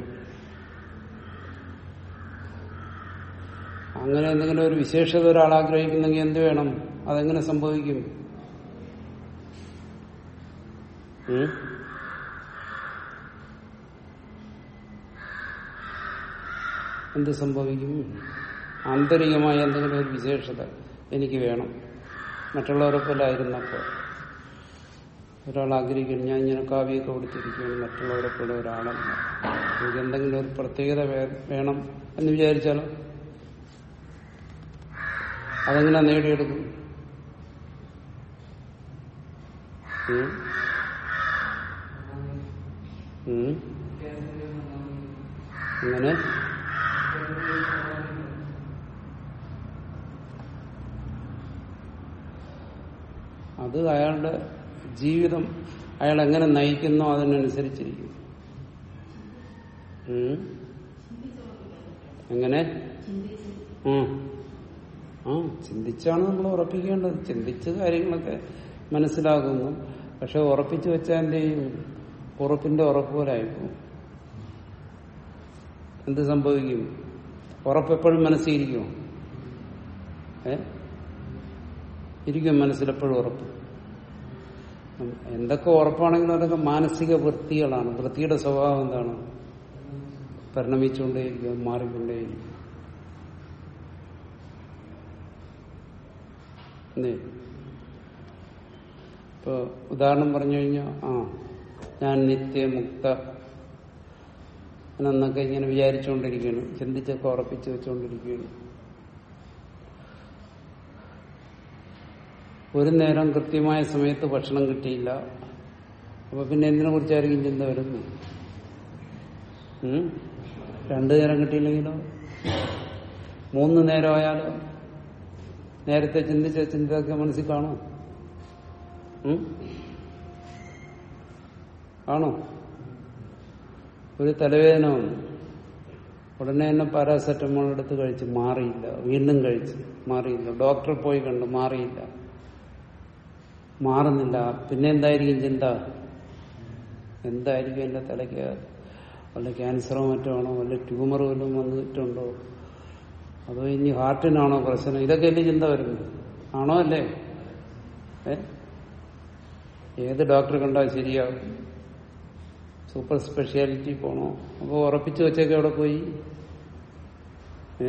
[SPEAKER 1] അങ്ങനെ എന്തെങ്കിലും ഒരു വിശേഷത ഒരാൾ ആഗ്രഹിക്കുന്നെങ്കിൽ എന്ത് വേണം അതെങ്ങനെ സംഭവിക്കും ഉം? എന്ത് സംഭവിക്കും ആന്തരികമായ എന്തെങ്കിലും ഒരു വിശേഷത എനിക്ക് വേണം മറ്റുള്ളവരെ പോലെ ആയിരുന്നപ്പോൾ ഒരാൾ ആഗ്രഹിക്കണം ഞാൻ ഇങ്ങനെ കാവ്യമൊക്കെ കൊടുത്തിരിക്കുകയാണ് മറ്റുള്ളവരെ പോലെ ഒരാളല്ല എനിക്ക് എന്തെങ്കിലും ഒരു പ്രത്യേകത വേ- വേണം എന്ന് വിചാരിച്ചാലോ അതെങ്ങനെ നേടിയെടുക്കും ഉം? ഉം? അങ്ങനെ അത് അയാളുടെ ജീവിതം അയാൾ എങ്ങനെ നയിക്കുന്നോ അതിനനുസരിച്ചിരിക്കും ഉം? എങ്ങനെ ഉം. ആ ചിന്തിച്ചാണ് നമ്മൾ ഉറപ്പിക്കേണ്ടത് ചിന്തിച്ച് കാര്യങ്ങളൊക്കെ മനസ്സിലാകുന്നു പക്ഷെ ഉറപ്പിച്ചു വെച്ചാൽ എന്ത് ചെയ്യും ഉറപ്പിന്റെ ഉറപ്പ് പോലെ ആയിപ്പോകും എന്ത് സംഭവിക്കും ഉറപ്പെപ്പോഴും മനസ്സിരിക്കുമോ ഏ ഇരിക്കും മനസ്സിലെപ്പോഴും ഉറപ്പ് എന്തൊക്കെ ഉറപ്പാണെങ്കിലും അതൊക്കെ മാനസിക വൃത്തികളാണ് വൃത്തിയുടെ സ്വഭാവം എന്താണ് പരിണമിച്ചുകൊണ്ടേയിരിക്കും മാറിക്കൊണ്ടേയിരിക്കും അല്ലേ ഇപ്പൊ ഉദാഹരണം പറഞ്ഞു കഴിഞ്ഞാൽ ആ ഞാൻ നിത്യമുക്ത എന്നൊക്കെ ഇങ്ങനെ വിചാരിച്ചുകൊണ്ടിരിക്കുകയാണ് ചിന്തിച്ചൊക്കെ ഉറപ്പിച്ചു വെച്ചുകൊണ്ടിരിക്കുകയാണ് ഒരു നേരം കൃത്യമായ സമയത്ത് ഭക്ഷണം കിട്ടിയില്ല അപ്പൊ പിന്നെ എന്തിനെ കുറിച്ചായിരിക്കും ചിന്ത വരുന്നു ഉം? രണ്ടു നേരം കിട്ടിയില്ലെങ്കിലോ മൂന്ന് നേരമായാലോ നേരത്തെ ചിന്തിച്ച ചിന്തയൊക്കെ മനസ്സിൽ കാണോ ഉം? ആണോ ഒരു തലവേദന വന്നു ഉടനെ തന്നെ പാരാസെറ്റമോൾ എടുത്ത് കഴിച്ച് മാറിയില്ല വീണ്ടും കഴിച്ച് മാറിയില്ല ഡോക്ടറെ പോയി കണ്ടു മാറിയില്ല മാറുന്നില്ല പിന്നെ എന്തായിരിക്കും ചിന്ത എന്തായിരിക്കും എന്റെ തലയ്ക്ക് വല്ല ക്യാൻസറോ മറ്റോ ആണോ വല്ല ട്യൂമർ വല്ലതും വന്നിട്ടുണ്ടോ അതോ ഇനി ഹാർട്ടിനാണോ പ്രശ്നം ഇതൊക്കെ അല്ലേ ചിന്ത വരുന്നത് ആണോ അല്ലേ ഏ ഏത് ഡോക്ടറെ കണ്ടാൽ ശരിയാകും സൂപ്പർ സ്പെഷ്യാലിറ്റി പോണോ അപ്പോൾ ഉറപ്പിച്ചു വെച്ചൊക്കെ അവിടെ പോയി ഏ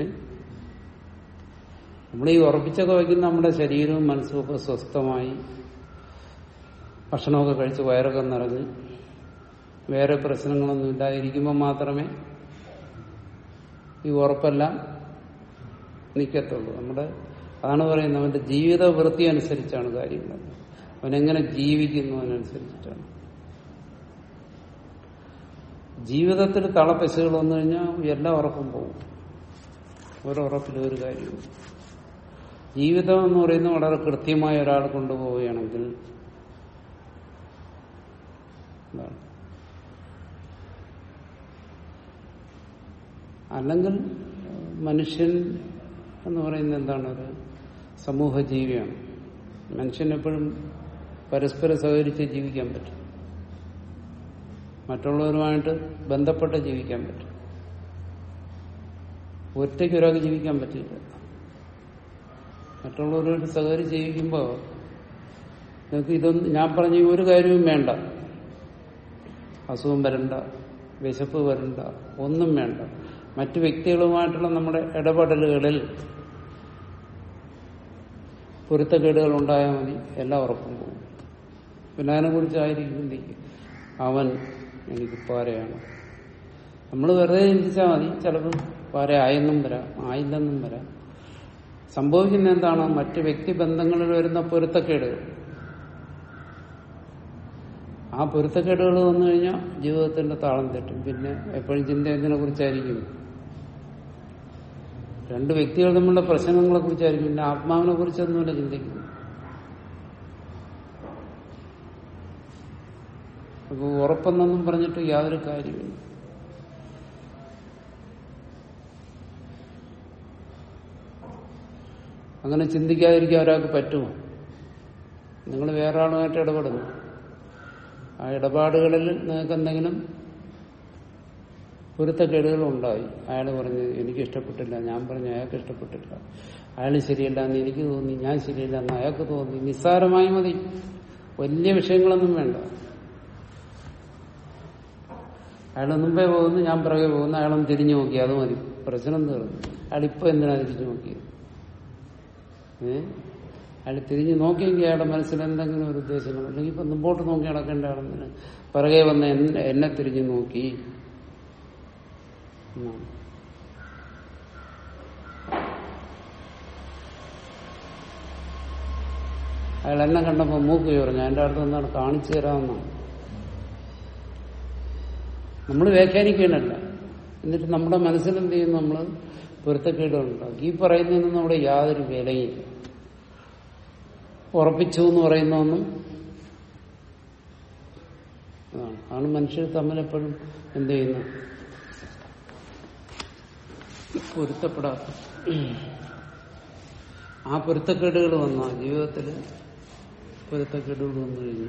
[SPEAKER 1] നമ്മൾ ഈ ഉറപ്പിച്ചൊക്കെ വയ്ക്കുന്ന നമ്മുടെ ശരീരവും മനസ്സും ഒക്കെ സ്വസ്ഥമായി ഭക്ഷണമൊക്കെ കഴിച്ച് വയറൊക്കെ നിറഞ്ഞ് വേറെ പ്രശ്നങ്ങളൊന്നും ഇല്ലാതിരിക്കുമ്പോൾ മാത്രമേ ഈ ഉറപ്പെല്ലാം നിൽക്കത്തുള്ളൂ നമ്മുടെ അതാണ് പറയുന്നത് അവന്റെ ജീവിത വൃത്തി അനുസരിച്ചാണ് കാര്യങ്ങൾ അവനെങ്ങനെ ജീവിക്കുന്നു അതിനനുസരിച്ചിട്ടാണ് ജീവിതത്തിൽ തളപ്പശകൾ വന്നു കഴിഞ്ഞാൽ എല്ലാ ഉറപ്പും പോകും ഒരു ഉറപ്പിലും ഒരു കാര്യവും ജീവിതം എന്ന് പറയുന്നത് വളരെ കൃത്യമായ ഒരാൾ കൊണ്ടുപോവുകയാണെങ്കിൽ എന്താണ് അല്ലെങ്കിൽ മനുഷ്യൻ എന്ന് പറയുന്നത് എന്താണ് ഒരു സമൂഹ ജീവിയാണ് മനുഷ്യൻ എപ്പോഴും പരസ്പരം സഹകരിച്ച് ജീവിക്കാൻ പറ്റും മറ്റുള്ളവരുമായിട്ട് ബന്ധപ്പെട്ട് ജീവിക്കാൻ പറ്റും ഒറ്റയ്ക്ക് ഒരാൾക്ക് ജീവിക്കാൻ പറ്റില്ല മറ്റുള്ളവരുമായിട്ട് സഹകരിച്ച് ജീവിക്കുമ്പോൾ നിങ്ങൾക്ക് ഇതൊന്നും ഞാൻ പറഞ്ഞ ഈ ഒരു കാര്യവും വേണ്ട അസുഖം വരണ്ട വിശപ്പ് വരണ്ട ഒന്നും വേണ്ട മറ്റു വ്യക്തികളുമായിട്ടുള്ള നമ്മുടെ ഇടപെടലുകളിൽ പൊരുത്തക്കേടുകൾ ഉണ്ടായാൽ മതി എല്ലാം ഉറപ്പും പോകും പിന്നെ അതിനെക്കുറിച്ചായിരിക്കും ചിന്തിക്കുക അവൻ എനിക്ക് പാരയാണ് നമ്മൾ വെറുതെ ചിന്തിച്ചാൽ മതി ചിലപ്പം പാര ആയെന്നും വരാം ആയില്ലെന്നും വരാം സംഭവിക്കുന്ന എന്താണ് മറ്റ് വ്യക്തിബന്ധങ്ങളിൽ വരുന്ന പൊരുത്തക്കേടുകൾ ആ പൊരുത്തക്കേടുകൾ വന്നു കഴിഞ്ഞാൽ ജീവിതത്തിന്റെ താളം തെറ്റും പിന്നെ എപ്പോഴും ചിന്ത എന്തിനെ കുറിച്ചായിരിക്കും രണ്ട് വ്യക്തികൾ തമ്മിലുള്ള പ്രശ്നങ്ങളെ കുറിച്ചായിരിക്കും പിന്നെ ആത്മാവിനെ കുറിച്ചൊന്നുമല്ല ചിന്തിക്കുന്നത് അപ്പോൾ ഉറപ്പെന്നൊന്നും പറഞ്ഞിട്ട് യാതൊരു കാര്യമില്ല അങ്ങനെ ചിന്തിക്കാതിരിക്കാൻ ഒരാൾക്ക് പറ്റുമോ നിങ്ങൾ വേറെ ആളുമായിട്ട് ഇടപെടുന്നു ആ ഇടപാടുകളിൽ നിങ്ങൾക്ക് എന്തെങ്കിലും പൊരുത്തക്കേടുകൾ ഉണ്ടായി അയാൾ പറഞ്ഞ് എനിക്ക് ഇഷ്ടപ്പെട്ടില്ല ഞാൻ പറഞ്ഞു അയാൾക്ക് ഇഷ്ടപ്പെട്ടില്ല അയാൾ ശരിയല്ല എന്ന് എനിക്ക് തോന്നി ഞാൻ ശരിയല്ല എന്ന് അയാൾക്ക് തോന്നി നിസ്സാരമായി മതി വലിയ വിഷയങ്ങളൊന്നും വേണ്ട അയാൾ മുമ്പേ പോകുന്നു ഞാൻ പിറകെ പോകുന്നു അയാളൊന്ന് തിരിഞ്ഞു നോക്കി അത് മതി പ്രശ്നം തീർന്നു അയാൾ ഇപ്പൊ എന്തിനാ തിരിഞ്ഞു നോക്കിയത് ഏ അയാൾ തിരിഞ്ഞു നോക്കിയെങ്കിൽ അയാളുടെ മനസ്സിൽ എന്തെങ്കിലും ഒരു ഉദ്ദേശങ്ങൾ അല്ലെങ്കിൽ ഇപ്പൊ മുമ്പോട്ട് നോക്കി നടക്കേണ്ട ആളെന്തിന് പിറകെ വന്ന് എന്നെ എന്നെ തിരിഞ്ഞു നോക്കി എന്നാണ്. അയാൾ എന്നെ കണ്ടപ്പോ മൂക്ക് ചോറഞ്ഞു എന്റെ അടുത്ത് എന്താണ് കാണിച്ചു തരാമെന്നാണ് നമ്മൾ വ്യാഖ്യാനിക്കണല്ല എന്നിട്ട് നമ്മുടെ മനസ്സിൽ എന്ത് ചെയ്യും നമ്മൾ പൊരുത്തക്കേടുണ്ടാക്കും ഈ പറയുന്നതിനൊന്നും അവിടെ യാതൊരു വിലയില്ല ഉറപ്പിച്ചു എന്ന് പറയുന്നൊന്നും അതാണ് ആണ് മനുഷ്യർ തമ്മിൽ എപ്പോഴും എന്ത് ചെയ്യുന്നു പൊരുത്തപ്പെടാത്ത ആ പൊരുത്തക്കേടുകൾ വന്ന ജീവിതത്തിൽ പൊരുത്തക്കേടുകൾ വന്നു കഴിഞ്ഞു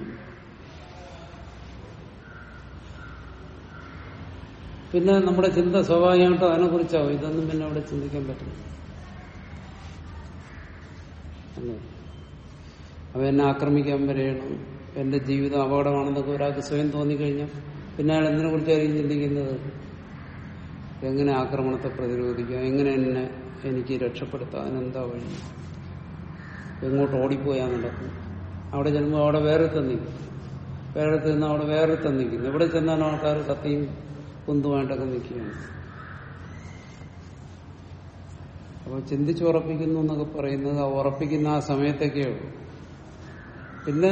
[SPEAKER 1] പിന്നെ നമ്മുടെ ചിന്ത സ്വാഭാവികമായിട്ടും അതിനെക്കുറിച്ചാവും ഇതൊന്നും പിന്നെ അവിടെ ചിന്തിക്കാൻ പറ്റില്ല അല്ലേ അവ എന്നെ ആക്രമിക്കാൻ വരെയാണ് എന്റെ ജീവിതം അപകടമാണെന്നൊക്കെ ഒരാൾക്ക് സ്വയം തോന്നിക്കഴിഞ്ഞാൽ പിന്നെ അയാൾ എന്തിനെ കുറിച്ചായിരിക്കും ചിന്തിക്കുന്നത് എങ്ങനെ ആക്രമണത്തെ പ്രതിരോധിക്കാം എങ്ങനെ എന്നെ എനിക്ക് രക്ഷപ്പെടുത്താൻ എന്താ വഴി എങ്ങോട്ട് ഓടിപ്പോയാൽ നടക്കും അവിടെ ചെല്ലുമ്പോൾ അവിടെ വേറെ തന്നിക്കും വേറെ ചെന്ന് അവിടെ വേറെ തന്നിക്കുന്നു എവിടെ ചെന്നാലും ആൾക്കാർ കത്തിയും കുന്തുമായിട്ടൊക്കെ നിൽക്കുകയാണ് അപ്പോൾ ചിന്തിച്ചുറപ്പിക്കുന്നു എന്നൊക്കെ പറയുന്നത് ആ ഉറപ്പിക്കുന്ന ആ സമയത്തൊക്കെ ഉള്ളൂ പിന്നെ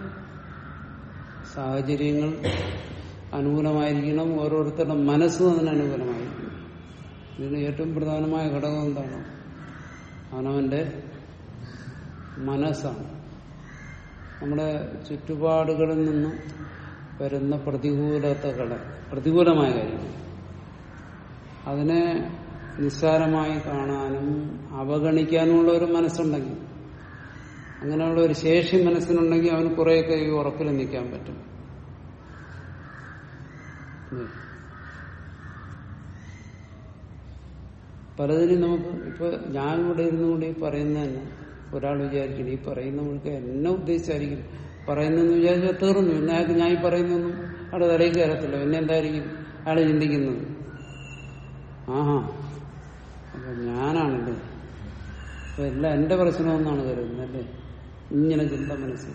[SPEAKER 1] സാഹചര്യങ്ങൾ അനുകൂലമായിരിക്കണം ഓരോരുത്തരുടെ മനസ്സും അതിന് അനുകൂലമായിരിക്കണം ഇതിന് ഏറ്റവും പ്രധാനമായ ഘടകം എന്താണ് അവനവന്റെ മനസ്സാണ് നമ്മുടെ ചുറ്റുപാടുകളിൽ നിന്നും വരുന്ന പ്രതികൂലതകളെ പ്രതികൂലമായ കാര്യങ്ങൾ അതിനെ നിസ്സാരമായി കാണാനും അവഗണിക്കാനുമുള്ള ഒരു മനസ്സുണ്ടെങ്കിൽ അങ്ങനെയുള്ള ഒരു ശേഷി മനസ്സിനുണ്ടെങ്കിൽ അവന് കുറേയൊക്കെ ഈ ഉറപ്പിൽ നിൽക്കാൻ പറ്റും ഉം. പലതിനും നമുക്ക് ഇപ്പൊ ഞാൻ ഇവിടെ ഇരുന്നുകൊണ്ട് ഈ പറയുന്ന തന്നെ ഒരാൾ വിചാരിക്കണം ഈ പറയുന്ന മുഴുക്ക എന്നെ ഉദ്ദേശിച്ചായിരിക്കും പറയുന്നെന്ന് വിചാരിച്ചാൽ തീർന്നു പിന്നെ അയാൾക്ക് ഞാൻ ഈ പറയുന്നൊന്നും അവിടെ തലയിൽ കയറത്തില്ല പിന്നെ എന്തായിരിക്കും അയാൾ ചിന്തിക്കുന്നത് ആഹാ അപ്പൊ ഞാനാണല്ലേ അപ്പൊ എല്ലാം എന്റെ പ്രശ്നമെന്നാണ് കരുതുന്നത് അല്ലേ ഇങ്ങനെ ചിന്ത മനസ്സിൽ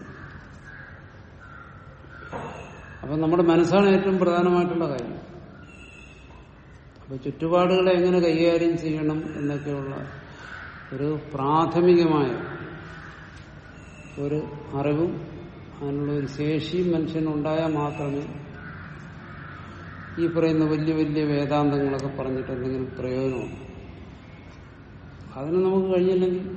[SPEAKER 1] അപ്പൊ നമ്മുടെ മനസ്സാണ് ഏറ്റവും പ്രധാനമായിട്ടുള്ള കാര്യം അപ്പൊ ചുറ്റുപാടുകളെ എങ്ങനെ കൈകാര്യം ചെയ്യണം എന്നൊക്കെയുള്ള ഒരു പ്രാഥമികമായ ഒരു അറിവും അതിനുള്ള ഒരു ശേഷിയും മനുഷ്യനുണ്ടായാൽ മാത്രമേ ഈ പറയുന്ന വലിയ വലിയ വേദാന്തങ്ങളൊക്കെ പറഞ്ഞിട്ട് എന്തെങ്കിലും പ്രയോജനമുണ്ട് അതിന് നമുക്ക് കഴിഞ്ഞില്ലെങ്കിൽ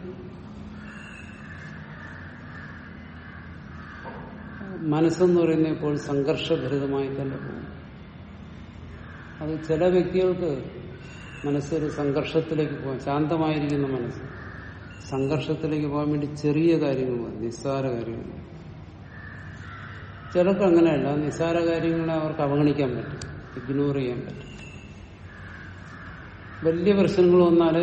[SPEAKER 1] മനസ്സെന്ന് പറയുന്നത് ഇപ്പോൾ സംഘർഷഭരിതമായി തന്നെ പോകും അത് ചില വ്യക്തികൾക്ക് മനസ്സൊരു സംഘർഷത്തിലേക്ക് പോകാൻ ശാന്തമായിരിക്കുന്ന മനസ്സ് സംഘർഷത്തിലേക്ക് പോകാൻ വേണ്ടി ചെറിയ കാര്യങ്ങൾ മതി നിസ്സാര കാര്യങ്ങൾ മതി. ചിലർക്ക് അങ്ങനെയല്ല നിസ്സാര കാര്യങ്ങളെ അവർക്ക് അവഗണിക്കാൻ പറ്റും ഇഗ്നോർ ചെയ്യാൻ പറ്റും വലിയ പ്രശ്നങ്ങൾ വന്നാല്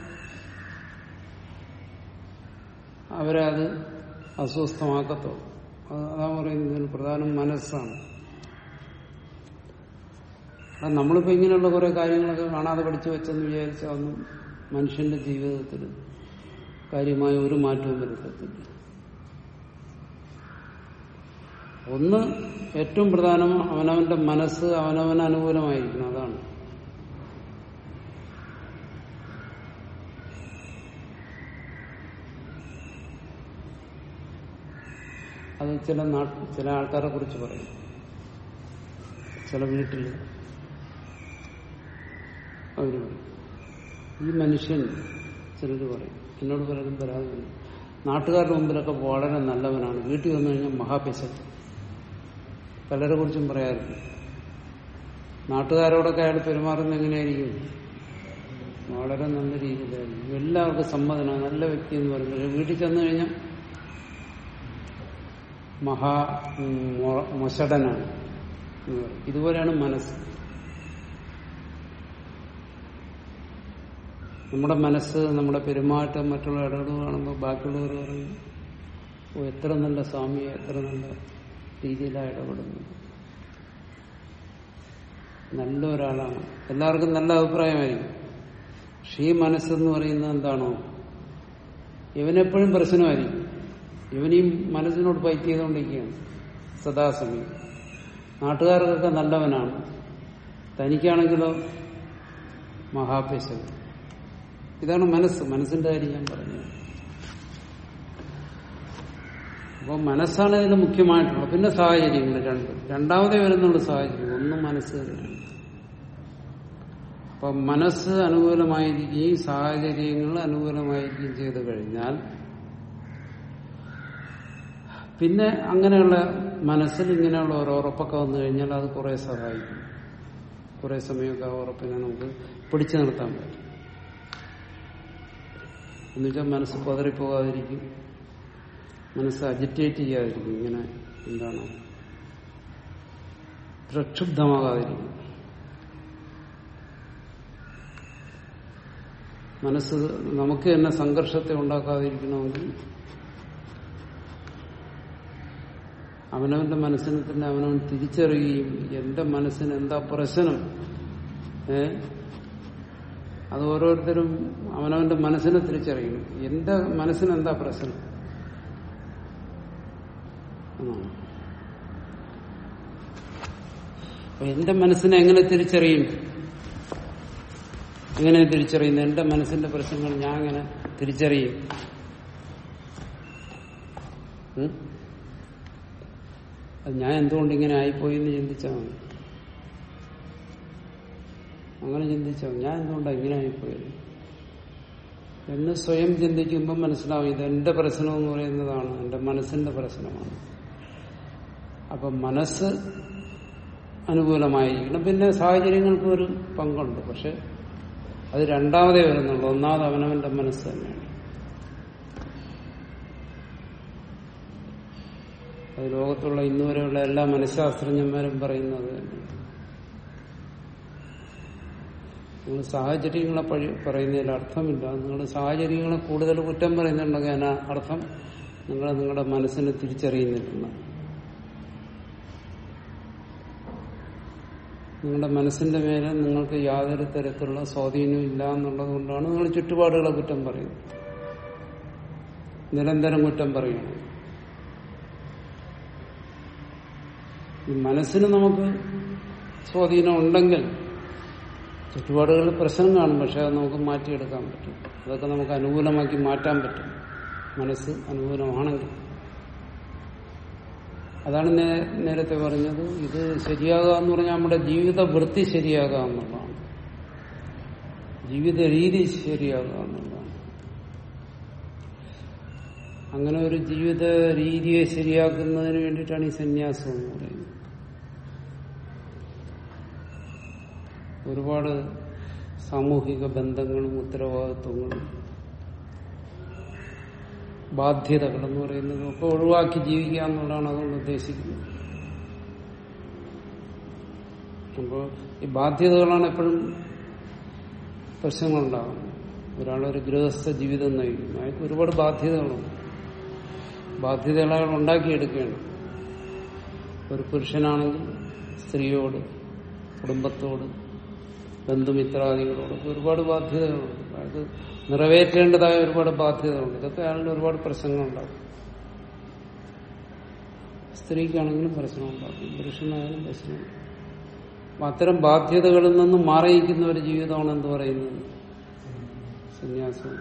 [SPEAKER 1] അവരെ അത് അസ്വസ്ഥമാക്കത്തുള്ളൂ അത് അതാ പറയുന്നത് ഇതിന് പ്രധാനം മനസ്സാണ് അത് നമ്മളിപ്പോ ഇങ്ങനെയുള്ള കുറെ കാര്യങ്ങളൊക്കെ കാണാതെ പഠിച്ചു വെച്ചെന്ന് വിചാരിച്ചാൽ ഒന്നും മനുഷ്യന്റെ ജീവിതത്തിൽ കാര്യമായ ഒരു മാറ്റവും വരുത്തത്തില്ല ഒന്ന് ഏറ്റവും പ്രധാനം അവനവന്റെ മനസ്സ് അവനവന് അനുകൂലമായിരിക്കണം അതാണ് അത് ചില നാട്ട് ചില ആൾക്കാരെ കുറിച്ച് പറയും ചില വീട്ടിൽ അവര് പറയും ഈ മനുഷ്യൻ ചിലർ പറയും എന്നോട് പലരും പരാതി നാട്ടുകാരുടെ മുമ്പിലൊക്കെ വളരെ നല്ലവനാണ് വീട്ടിൽ വന്നു കഴിഞ്ഞാൽ മഹാപിശൻ പലരെ കുറിച്ചും പറയാറുണ്ട് നാട്ടുകാരോടൊക്കെ അയാൾ പെരുമാറുന്നത് എങ്ങനെയായിരിക്കും വളരെ നല്ല രീതിയിലായിരിക്കും എല്ലാവർക്കും സമ്മതനാണ് നല്ല വ്യക്തി എന്ന് പറയും പക്ഷെ വീട്ടിൽ ചെന്നു കഴിഞ്ഞാൽ മഹാ ഉം, മൊ- മൊശടനാണ് എന്ന് പറയും. ഇതുപോലെയാണ് മനസ്സ് നമ്മുടെ മനസ്സ് നമ്മുടെ പെരുമാറ്റം മറ്റുള്ള ഇടപെടൽ കാണുമ്പോൾ ബാക്കിയുള്ളവർ പറയും ഓ എത്ര നല്ല സ്വാമിയെ എത്ര നല്ല രീതിയിലാണ് ഇടപെടുന്നത് നല്ല ഒരാളാണ് എല്ലാവർക്കും നല്ല അഭിപ്രായമായിരിക്കും പക്ഷേ ഈ മനസ്സെന്ന് പറയുന്നത് എന്താണോ ഇവനെപ്പോഴും പ്രശ്നമായിരിക്കും ഇവനീ മനസ്സിനോട് ഫൈറ്റ് ചെയ്തുകൊണ്ടിരിക്കുകയാണ് സദാസമയം നാട്ടുകാർക്കൊക്കെ നല്ലവനാണ് തനിക്കാണെങ്കിലോ മഹാപേശൻ ഇതാണ് മനസ്സ് മനസ്സിന്റെ കാര്യം ഞാൻ പറഞ്ഞത് അപ്പോൾ മനസ്സാണ് ഇതിന് മുഖ്യമായിട്ടുള്ളത് പിന്നെ സാഹചര്യങ്ങൾ രണ്ട് രണ്ടാമതേ വരുന്നുള്ളൂ സാഹചര്യം ഒന്നും മനസ്സ് തന്നെയാണ് അപ്പൊ മനസ്സ് അനുകൂലമായിരിക്കുകയും സാഹചര്യങ്ങൾ അനുകൂലമായിരിക്കുകയും ചെയ്തു കഴിഞ്ഞാൽ പിന്നെ അങ്ങനെയുള്ള മനസ്സിൽ ഇങ്ങനെയുള്ള ഒരു ഉറപ്പൊക്കെ വന്നു കഴിഞ്ഞാൽ അത് കുറെ സഹായിക്കും കുറെ സമയമൊക്കെ ആ ഉറപ്പിനെ നമുക്ക് പിടിച്ചു നിർത്താൻ പറ്റും എന്നുവെച്ചാൽ മനസ്സ് പതറിപ്പോകാതിരിക്കും മനസ്സ് അജിറ്റേറ്റ് ചെയ്യാതിരിക്കും ഇങ്ങനെ എന്താണ് പ്രക്ഷുബ്ധമാകാതിരിക്കും മനസ്സ് നമുക്ക് തന്നെ സംഘർഷത്തെ ഉണ്ടാക്കാതിരിക്കണമെങ്കിൽ അവനവന്റെ മനസ്സിനെ തന്നെ അവനവൻ തിരിച്ചറിയുകയും എന്റെ മനസ്സിന് എന്താ പ്രശ്നം ഏ അത് ഓരോരുത്തരും അവനവന്റെ മനസ്സിനെ തിരിച്ചറിയണം എന്റെ മനസ്സിന് എന്താ പ്രശ്നം എന്നാണ് അപ്പൊ എന്റെ മനസ്സിനെ എങ്ങനെ തിരിച്ചറിയും എങ്ങനെ തിരിച്ചറിയുന്നു എന്റെ മനസ്സിന്റെ പ്രശ്നങ്ങൾ ഞാൻ എങ്ങനെ തിരിച്ചറിയും ഉം? അത് ഞാൻ എന്തുകൊണ്ട് ഇങ്ങനെ ആയിപ്പോയി എന്ന് ചിന്തിച്ചാൽ മതി അങ്ങനെ ചിന്തിച്ചാൽ മതി. ഞാൻ എന്തുകൊണ്ടാണ് ഇങ്ങനെ ആയിപ്പോയത് എന്ന് സ്വയം ചിന്തിക്കുമ്പോൾ മനസ്സിലാവും ഇത് എന്റെ പ്രശ്നം എന്ന് പറയുന്നതാണ് എന്റെ മനസ്സിന്റെ പ്രശ്നമാണ് അപ്പൊ മനസ്സ് അനുകൂലമായിരിക്കണം പിന്നെ സാഹചര്യങ്ങൾക്ക് ഒരു പങ്കുണ്ട് പക്ഷെ അത് രണ്ടാമതേ വരുന്നുള്ളൂ ഒന്നാമത് അവനവന്റെ മനസ്സ് തന്നെയാണ് അത് ലോകത്തുള്ള ഇന്നുവരെയുള്ള എല്ലാ മനഃശാസ്ത്രജ്ഞന്മാരും പറയുന്നത് തന്നെ നിങ്ങൾ സാഹചര്യങ്ങളെ പഴി പറയുന്നതിൽ അർത്ഥമില്ല നിങ്ങൾ സാഹചര്യങ്ങളെ കൂടുതൽ കുറ്റം പറയുന്നുണ്ടെങ്കിൽ അതിന് അർത്ഥം നിങ്ങൾ നിങ്ങളുടെ മനസ്സിനെ തിരിച്ചറിയുന്നില്ല നിങ്ങളുടെ മനസ്സിന്റെ മേലെ നിങ്ങൾക്ക് യാതൊരു തരത്തിലുള്ള സ്വാധീനവും ഇല്ല എന്നുള്ളത് കൊണ്ടാണ് നിങ്ങൾ ചുറ്റുപാടുകളെ കുറ്റം പറയുന്നത് നിരന്തരം കുറ്റം പറയുന്നത് ഈ മനസ്സിന് നമുക്ക് സ്വാധീനം ഉണ്ടെങ്കിൽ ചുറ്റുപാടുകളിൽ പ്രശ്നം കാണും പക്ഷെ അത് നമുക്ക് മാറ്റിയെടുക്കാൻ പറ്റും അതൊക്കെ നമുക്ക് അനുകൂലമാക്കി മാറ്റാൻ പറ്റും മനസ്സ് അനുകൂലമാണെങ്കിൽ അതാണ് നേ- നേരത്തെ പറഞ്ഞത് ഇത് ശരിയാകുക എന്ന് പറഞ്ഞാൽ നമ്മുടെ ജീവിത വൃത്തി ശരിയാകുക എന്നുള്ളതാണ് ജീവിത രീതി ശരിയാകുക എന്നുള്ളതാണ് അങ്ങനെ ഒരു ജീവിത രീതിയെ ശരിയാക്കുന്നതിന് വേണ്ടിയിട്ടാണ് ഈ സന്യാസം എന്ന് പറയുന്നത് ഒരുപാട് സാമൂഹിക ബന്ധങ്ങളും ഉത്തരവാദിത്വങ്ങളും ബാധ്യതകൾ എന്ന് പറയുന്നത് ഒക്കെ ഒഴിവാക്കി ജീവിക്കുക എന്നുള്ളതാണ് അതുകൊണ്ട് ഉദ്ദേശിക്കുന്നത് അപ്പോൾ ഈ ബാധ്യതകളാണ് എപ്പോഴും പ്രശ്നങ്ങളുണ്ടാകുന്നത് ഒരാളൊരു ഗൃഹസ്ഥ ജീവിതം നയിക്കുന്നു അയാൾക്ക് ഒരുപാട് ബാധ്യതകളുണ്ട് ബാധ്യതകൾ അയാൾ ഉണ്ടാക്കിയെടുക്കുകയാണ് ഒരു പുരുഷനാണെങ്കിൽ സ്ത്രീയോട് കുടുംബത്തോട് ബന്ധുമിത്രാദികളോടൊക്കെ ഒരുപാട് ബാധ്യതകളുണ്ട് അത് നിറവേറ്റേണ്ടതായ ഒരുപാട് ബാധ്യതകളുണ്ട് ഇതൊക്കെ അയാളുടെ ഒരുപാട് പ്രശ്നങ്ങളുണ്ടാകും സ്ത്രീക്കാണെങ്കിലും പ്രശ്നമുണ്ടാകും പുരുഷനായാലും പ്രശ്നമുണ്ടാകും അപ്പൊ അത്തരം ബാധ്യതകളിൽ നിന്ന് മാറിയിരിക്കുന്ന ഒരു ജീവിതമാണ് എന്ത് പറയുന്നത് സന്യാസം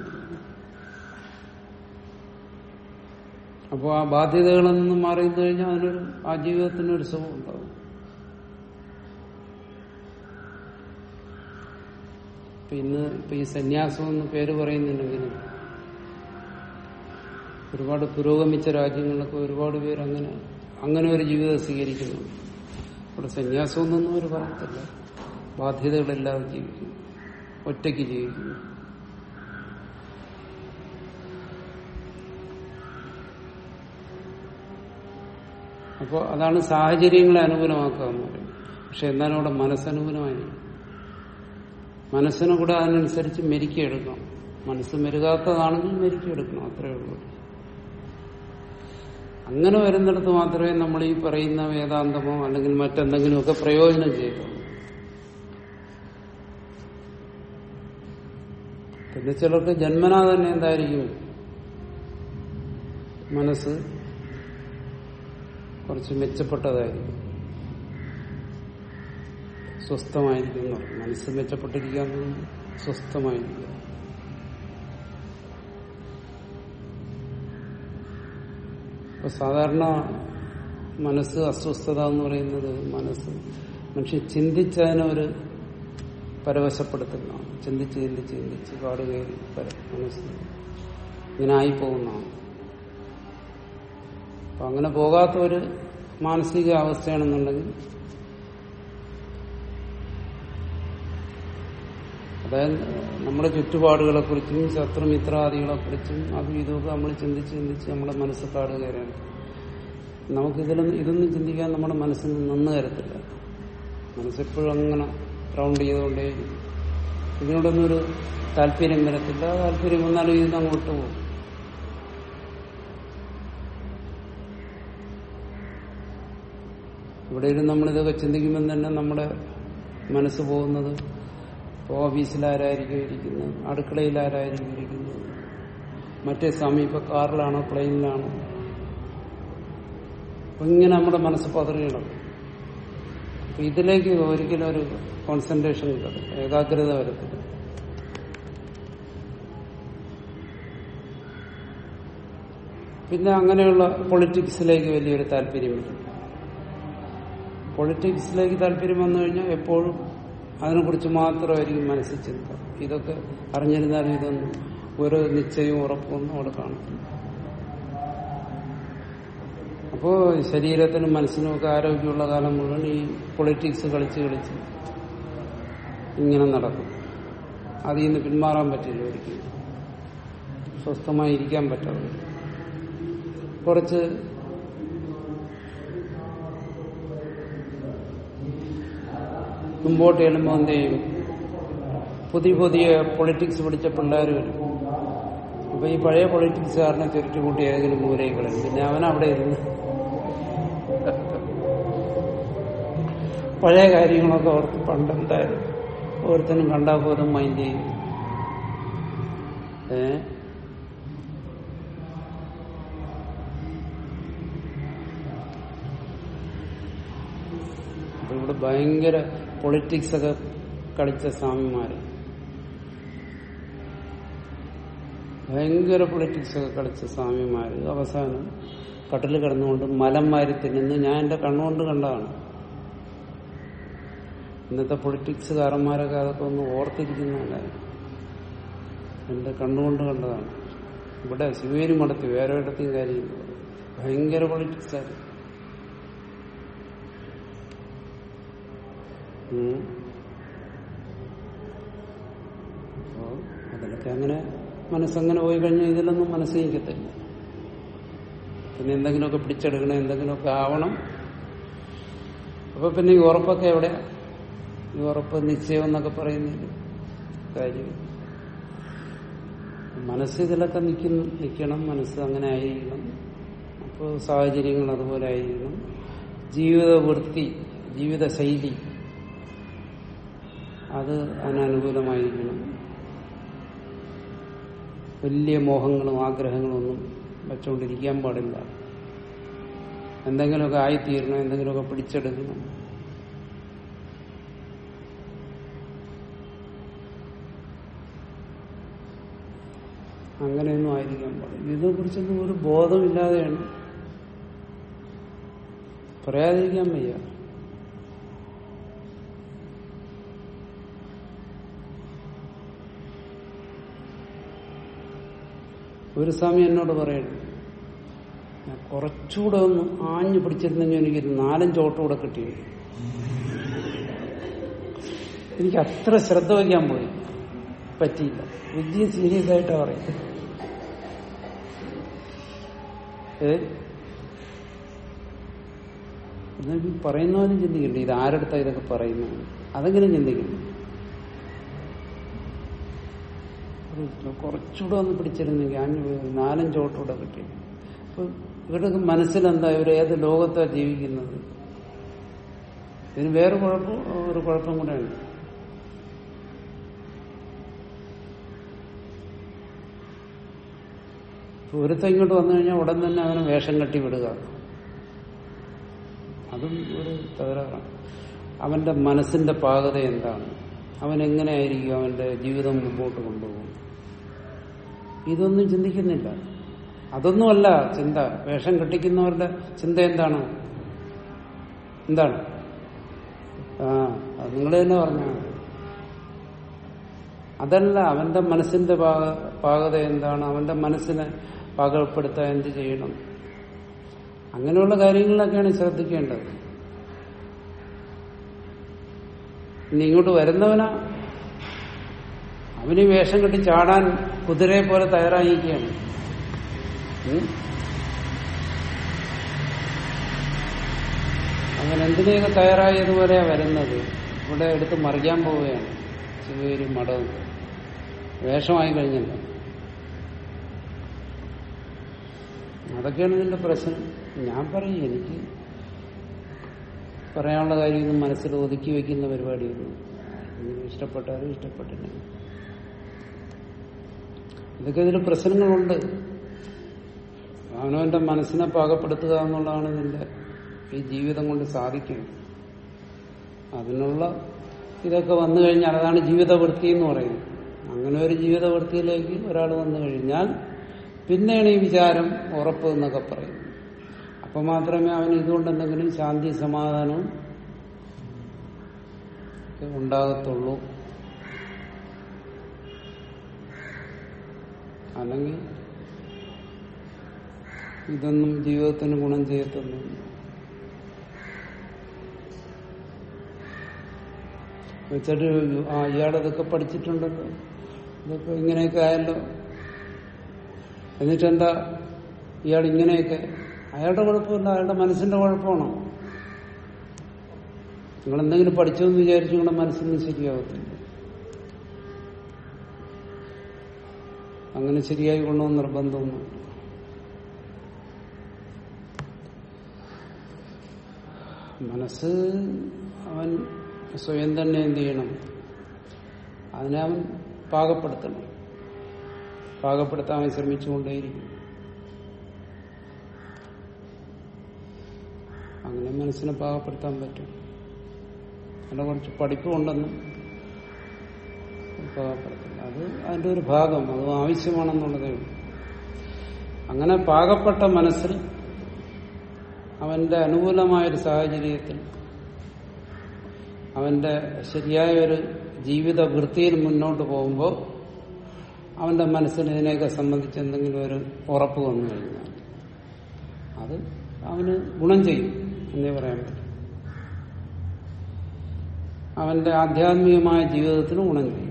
[SPEAKER 1] അപ്പോൾ ആ ബാധ്യതകളിൽ നിന്ന് മാറി കഴിഞ്ഞാൽ അതിനൊരു ആ ജീവിതത്തിനൊരു സുഖം ഉണ്ടാവും പിന്നെ ഇപ്പൊ ഈ സന്യാസം എന്ന് പേര് പറയുന്നുണ്ടെങ്കിലും ഒരുപാട് പുരോഗമിച്ച രാജ്യങ്ങളിലൊക്കെ ഒരുപാട് പേര് അങ്ങനെ അങ്ങനെ ഒരു ജീവിതം സ്വീകരിക്കുന്നു ഇവിടെ സന്യാസം എന്നൊന്നും അവർ പറയത്തില്ല ബാധ്യതകളില്ലാതെ ജീവിക്കുന്നു ഒറ്റയ്ക്ക് ജീവിക്കുന്നു അപ്പോൾ അതാണ് സാഹചര്യങ്ങളെ അനുകൂലമാക്കുക എന്ന് പറയുന്നത് പക്ഷെ എന്നാലും അവിടെ മനസ്സനുകൂലമായി മനസ്സിനെ കൂടെ അതിനനുസരിച്ച് മെരുക്കിയെടുക്കണം മനസ്സ് മെരുകാത്തതാണെങ്കിൽ മെരുക്കിയെടുക്കണം അത്രയേ ഉള്ളൂ അങ്ങനെ വരുന്നിടത്ത് മാത്രമേ നമ്മൾ ഈ പറയുന്ന വേദാന്തമോ അല്ലെങ്കിൽ മറ്റെന്തെങ്കിലുമൊക്കെ പ്രയോജനം ചെയ്തുള്ളൂ പിന്നെ ചിലർക്ക് ജന്മനാ തന്നെ എന്തായിരിക്കും മനസ്സ് കുറച്ച് മെച്ചപ്പെട്ടതായിരിക്കും സ്വസ്ഥമായിരിക്കും എന്ന് പറയും. മനസ്സ് മെച്ചപ്പെട്ടിരിക്കുക എന്ന് പറഞ്ഞാൽ സ്വസ്ഥമായിരിക്കുക ഇപ്പൊ സാധാരണ മനസ്സ് അസ്വസ്ഥത എന്ന് പറയുന്നത് മനസ്സ് മനുഷ്യൻ ചിന്തിച്ചതിനെ ഒരു പരവശപ്പെടുത്തുന്നതാണ് ചിന്തിച്ച് ചിന്തിച്ച് ചിന്തിച്ച് കാട് കയറി പര- മനസ്സ് ഇങ്ങനെ ആയിപ്പോകുന്നതാണ് അപ്പൊ അങ്ങനെ പോകാത്ത ഒരു മാനസിക അവസ്ഥയാണെന്നുണ്ടെങ്കിൽ അതായത് നമ്മുടെ ചുറ്റുപാടുകളെ കുറിച്ചും ശത്രുമിത്രാദികളെ കുറിച്ചും അതും ഇതൊക്കെ നമ്മൾ ചിന്തിച്ച് ചിന്തിച്ച് നമ്മുടെ മനസ്സ് കാട് കയറാണ് നമുക്കിതിലൊന്നും ഇതൊന്നും ചിന്തിക്കാൻ നമ്മുടെ മനസ്സിൽ നിന്ന് തരത്തില്ല മനസ്സെപ്പോഴും അങ്ങനെ റൗണ്ട് ചെയ്തുകൊണ്ടേ ഇതിനോടൊന്നും ഒരു താല്പര്യം വരത്തില്ല താല്പര്യം വന്നാലും ഇതിന് അങ്ങോട്ട് പോകും ഇവിടെ ഇരുന്ന് നമ്മളിതൊക്കെ ചിന്തിക്കുമ്പോൾ തന്നെ നമ്മുടെ മനസ്സ് പോകുന്നത് ഇപ്പോൾ ഓഫീസിലാരായിരിക്കും ഇരിക്കുന്നത് അടുക്കളയിലാരായിരിക്കും ഇരിക്കുന്നത് മറ്റേ സമയം ഇപ്പൊ കാറിലാണോ പ്ലെയിനിലാണോ അപ്പൊ ഇങ്ങനെ നമ്മുടെ മനസ്സ് പതറിയിടും അപ്പൊ ഇതിലേക്ക് ഒരിക്കലും ഒരു കോൺസെൻട്രേഷൻ കിട്ടത്തില്ല ഏകാഗ്രത വരത്തില്ല പിന്നെ അങ്ങനെയുള്ള പൊളിറ്റിക്സിലേക്ക് വലിയൊരു താല്പര്യം വരും പൊളിറ്റിക്സിലേക്ക് താല്പര്യം വന്നു കഴിഞ്ഞാൽ എപ്പോഴും അതിനെക്കുറിച്ച് മാത്രമായിരിക്കും മനസ്സിൽ ചിന്ത ഇതൊക്കെ അറിഞ്ഞിരുന്നാലും ഇതൊന്നും ഒരു നിശ്ചയവും ഉറപ്പൊന്നും അവിടെ കാണത്തില്ല അപ്പോ ശരീരത്തിനും മനസ്സിനും ഒക്കെ ആരോഗ്യമുള്ള കാലം മുഴുവൻ ഈ പൊളിറ്റിക്സ് കളിച്ച് കളിച്ച് ഇങ്ങനെ നടക്കും അതിൽ നിന്ന് പിന്മാറാൻ പറ്റില്ല ഒരിക്കലും സ്വസ്ഥമായി ഇരിക്കാൻ പറ്റാതെ വരും. കുറച്ച് മുമ്പോട്ട് ചെല്ലുമ്പോൾ എന്ത് ചെയ്യും പുതിയ പുതിയ പൊളിറ്റിക്സ് പിടിച്ച പിള്ളേർ വരും അപ്പൊ ഈ പഴയ പൊളിറ്റിക്സുകാരനെ ചുരുട്ടി കൂട്ടി ഏതെങ്കിലും മൂലയിൽ കളയും പിന്നെ അവൻ അവിടെ ഇരുന്ന് പഴയ കാര്യങ്ങളൊക്കെ ഓർത്ത് പണ്ടെന്തായാലും ഓരോരുത്തരും കണ്ടാൽ പോലും മൈൻഡ് ചെയ്യും ഏ അപ്പൊ ഇവിടെ ഭയങ്കര പൊളിറ്റിക്സ് ഒക്കെ കളിച്ച സ്വാമിമാര് ഭയങ്കര പൊളിറ്റിക്സ് ഒക്കെ കളിച്ച സ്വാമിമാര് അവസാനം കട്ടിൽ കിടന്നുകൊണ്ട് മലം വാരി തിന്നുന്നു ഞാൻ എന്റെ കണ്ണുകൊണ്ട് കണ്ടതാണ് ഇന്നത്തെ പൊളിറ്റിക്സുകാരന്മാരൊക്കെ അതൊക്കെ ഒന്ന് ഓർത്തിരിക്കുന്നതല്ലായിരുന്നു എന്റെ കണ്ണുകൊണ്ട് കണ്ടതാണ് ഇവിടെ ശിവേരി മടത്തി വേറെ ഇടത്തെയും കാര്യമില്ല ഭയങ്കര പൊളിറ്റിക്സ് ആയിരുന്നു ഉം. അപ്പോ അതിലൊക്കെ അങ്ങനെ മനസ്സങ്ങനെ പോയി കഴിഞ്ഞാൽ ഇതിലൊന്നും മനസ്സ് നിൽക്കത്തില്ല പിന്നെ എന്തെങ്കിലുമൊക്കെ പിടിച്ചെടുക്കണം എന്തെങ്കിലുമൊക്കെ ആവണം അപ്പൊ പിന്നെ ഈ ഉറപ്പൊക്കെ എവിടെ ഈ ഉറപ്പ് നിശ്ചയം എന്നൊക്കെ പറയുന്നില്ല കാര്യം മനസ്സ് ഇതിലൊക്കെ നിൽക്കുന്നു നിൽക്കണം മനസ്സ് അങ്ങനെ ആയിരിക്കണം അപ്പോൾ സാഹചര്യങ്ങൾ അതുപോലെ ആയിരിക്കണം ജീവിത വൃത്തി ജീവിത ശൈലി അത് അതിനനുകൂലമായിരിക്കണം വലിയ മോഹങ്ങളും ആഗ്രഹങ്ങളും ഒന്നും വെച്ചുകൊണ്ടിരിക്കാൻ പാടില്ല എന്തെങ്കിലുമൊക്കെ ആയിത്തീരണം എന്തെങ്കിലുമൊക്കെ പിടിച്ചെടുക്കണം അങ്ങനെയൊന്നും ആയിരിക്കാൻ പാടില്ല ഇതിനെക്കുറിച്ചൊന്നും ഒരു ബോധമില്ലാതെയാണ് പറയാതിരിക്കാൻ വയ്യ ഒരു സ്വാമി എന്നോട് പറയണം ഞാൻ കുറച്ചുകൂടെ ഒന്ന് ആഞ്ഞു പിടിച്ചിരുന്നെങ്കിൽ എനിക്കൊരു നാലഞ്ച് ഓട്ടം കൂടെ കിട്ടി എനിക്ക് അത്ര ശ്രദ്ധ വയ്ക്കാൻ പോയി പറ്റിയില്ല വിദ്യ സീരിയസ് ആയിട്ടാ പറയും ഏ എന്നാലും പറയുന്നവനും ചിന്തിക്കണ്ടേ ഇത് ആരെടുത്താ ഇതൊക്കെ പറയുന്നത് അതെങ്കിലും ചിന്തിക്കണ്ടേ ഒരു കുറച്ചുകൂടെ ഒന്ന് പിടിച്ചിരുന്നെങ്കിൽ അഞ്ച് നാലഞ്ചോട്ടൂടെ കിട്ടി അപ്പൊ ഇവരുടെ മനസ്സിലെന്താ ഇവർ ഏത് ലോകത്താ ജീവിക്കുന്നത് ഇതിന് വേറെ കുഴപ്പം ഒരു കുഴപ്പം കൂടെ ഉണ്ട് ഒരുത്ത ഇങ്ങോട്ട് വന്നു കഴിഞ്ഞാൽ ഉടൻ തന്നെ അവനെ വേഷം കെട്ടി വിടുക അതും ഒരു തകരാറാണ് അവന്റെ മനസ്സിന്റെ പാകത എന്താണ് അവൻ എങ്ങനെയായിരിക്കും അവന്റെ ജീവിതം മുമ്പോട്ട് കൊണ്ടുപോകും ഇതൊന്നും ചിന്തിക്കുന്നില്ല അതൊന്നുമല്ല ചിന്ത വേഷം കെട്ടിക്കുന്നവരുടെ ചിന്ത എന്താണ് എന്താണ് ആ അത് നിങ്ങൾ തന്നെ പറഞ്ഞ അതല്ല അവന്റെ മനസ്സിന്റെ പാക പാകത എന്താണ് അവന്റെ മനസ്സിനെ പാകപ്പെടുത്താൻ എന്ത് ചെയ്യണം അങ്ങനെയുള്ള കാര്യങ്ങളിലൊക്കെയാണ് ശ്രദ്ധിക്കേണ്ടത് ഇനി ഇങ്ങോട്ട് വരുന്നവനാ അവന് ഈ വേഷം കെട്ടി ചാടാൻ കുതിരയെ പോലെ തയ്യാറായിരിക്കുകയാണ് ഉം? അങ്ങനെ എന്തിനെയൊക്കെ തയ്യാറായതുപോലെയാ വരുന്നത് ഇവിടെ എടുത്ത് മറിയാൻ പോവുകയാണ് ശിവഗിരി മഠം വേഷമായി കഴിഞ്ഞല്ലോ അതൊക്കെയാണ് ഇതിന്റെ പ്രശ്നം ഞാൻ പറയും എനിക്ക് പറയാനുള്ള കാര്യമൊന്നും മനസ്സിൽ ഒതുക്കി വെക്കുന്ന പരിപാടിയൊന്നും നിങ്ങൾക്ക് ഇഷ്ടപ്പെട്ടാലും ഇഷ്ടപ്പെട്ടില്ല ഇതൊക്കെ ഇതിൽ പ്രശ്നങ്ങളുണ്ട് അവനവന്റെ മനസ്സിനെ പാകപ്പെടുത്തുക എന്നുള്ളതാണ് ഇതിന്റെ ഈ ജീവിതം കൊണ്ട് സാധിക്കുന്നത് അതിനുള്ള ഇതൊക്കെ വന്നു കഴിഞ്ഞാൽ അതാണ് ജീവിതവൃത്തി എന്ന് പറയുന്നത് അങ്ങനെ ഒരു ജീവിതവൃത്തിയിലേക്ക് ഒരാൾ വന്നു കഴിഞ്ഞാൽ പിന്നെയാണ് ഈ വിചാരം ഉറപ്പ് എന്നൊക്കെ പറയുന്നത് അപ്പൊ മാത്രമേ അവന് ഇതുകൊണ്ട് എന്തെങ്കിലും ശാന്തി സമാധാനവും ഒക്കെ ഉണ്ടാകത്തുള്ളൂ അല്ലെങ്കിൽ ഇതൊന്നും ജീവിതത്തിന് ഗുണം ചെയ്യത്തൊന്നുമില്ല വെച്ചിട്ട് ചോദിച്ചു, ആ ഇയാളതൊക്കെ പഠിച്ചിട്ടുണ്ടല്ലോ ഇതൊക്കെ ഇങ്ങനെയൊക്കെ ആയല്ലോ എന്നിട്ടെന്താ ഇയാൾ ഇങ്ങനെയൊക്കെ അയാളുടെ കുഴപ്പമില്ല അയാളുടെ മനസ്സിന്റെ കുഴപ്പമാണോ നിങ്ങൾ എന്തെങ്കിലും പഠിച്ചു എന്ന് വിചാരിച്ചു നിങ്ങളുടെ മനസ്സിന് ശരിയാവത്തില്ല അങ്ങനെ ശരിയായി കൊണ്ടുവന്ന് നിർബന്ധമൊന്നും മനസ്സ് അവൻ സ്വയം തന്നെ എന്ത് ചെയ്യണം അതിനെ അവൻ പാകപ്പെടുത്തണം പാകപ്പെടുത്താൻ അവൻ ശ്രമിച്ചുകൊണ്ടേയിരിക്കും അങ്ങനെ മനസ്സിനെ പാകപ്പെടുത്താൻ പറ്റും അതിനെ കുറച്ച് പഠിപ്പുണ്ടെന്നും പാകപ്പെടുത്തില്ല അത് അതിന്റെ ഒരു ഭാഗം അത് ആവശ്യമാണെന്നുള്ളതേ ഉള്ളൂ അങ്ങനെ പാകപ്പെട്ട മനസ്സിൽ അവന്റെ അനുകൂലമായൊരു സാഹചര്യത്തിൽ അവന്റെ ശരിയായ ഒരു ജീവിത വൃത്തിയിൽ മുന്നോട്ട് പോകുമ്പോൾ അവന്റെ മനസ്സിൽ ഇതിനെയൊക്കെ സംബന്ധിച്ച് എന്തെങ്കിലും ഒരു ഉറപ്പ് വന്നു കഴിഞ്ഞാൽ അത് അവന് ഗുണം ചെയ്യും എന്നേ പറയാൻ പറ്റും അവന്റെ ആധ്യാത്മികമായ ജീവിതത്തിന് ഗുണം ചെയ്യും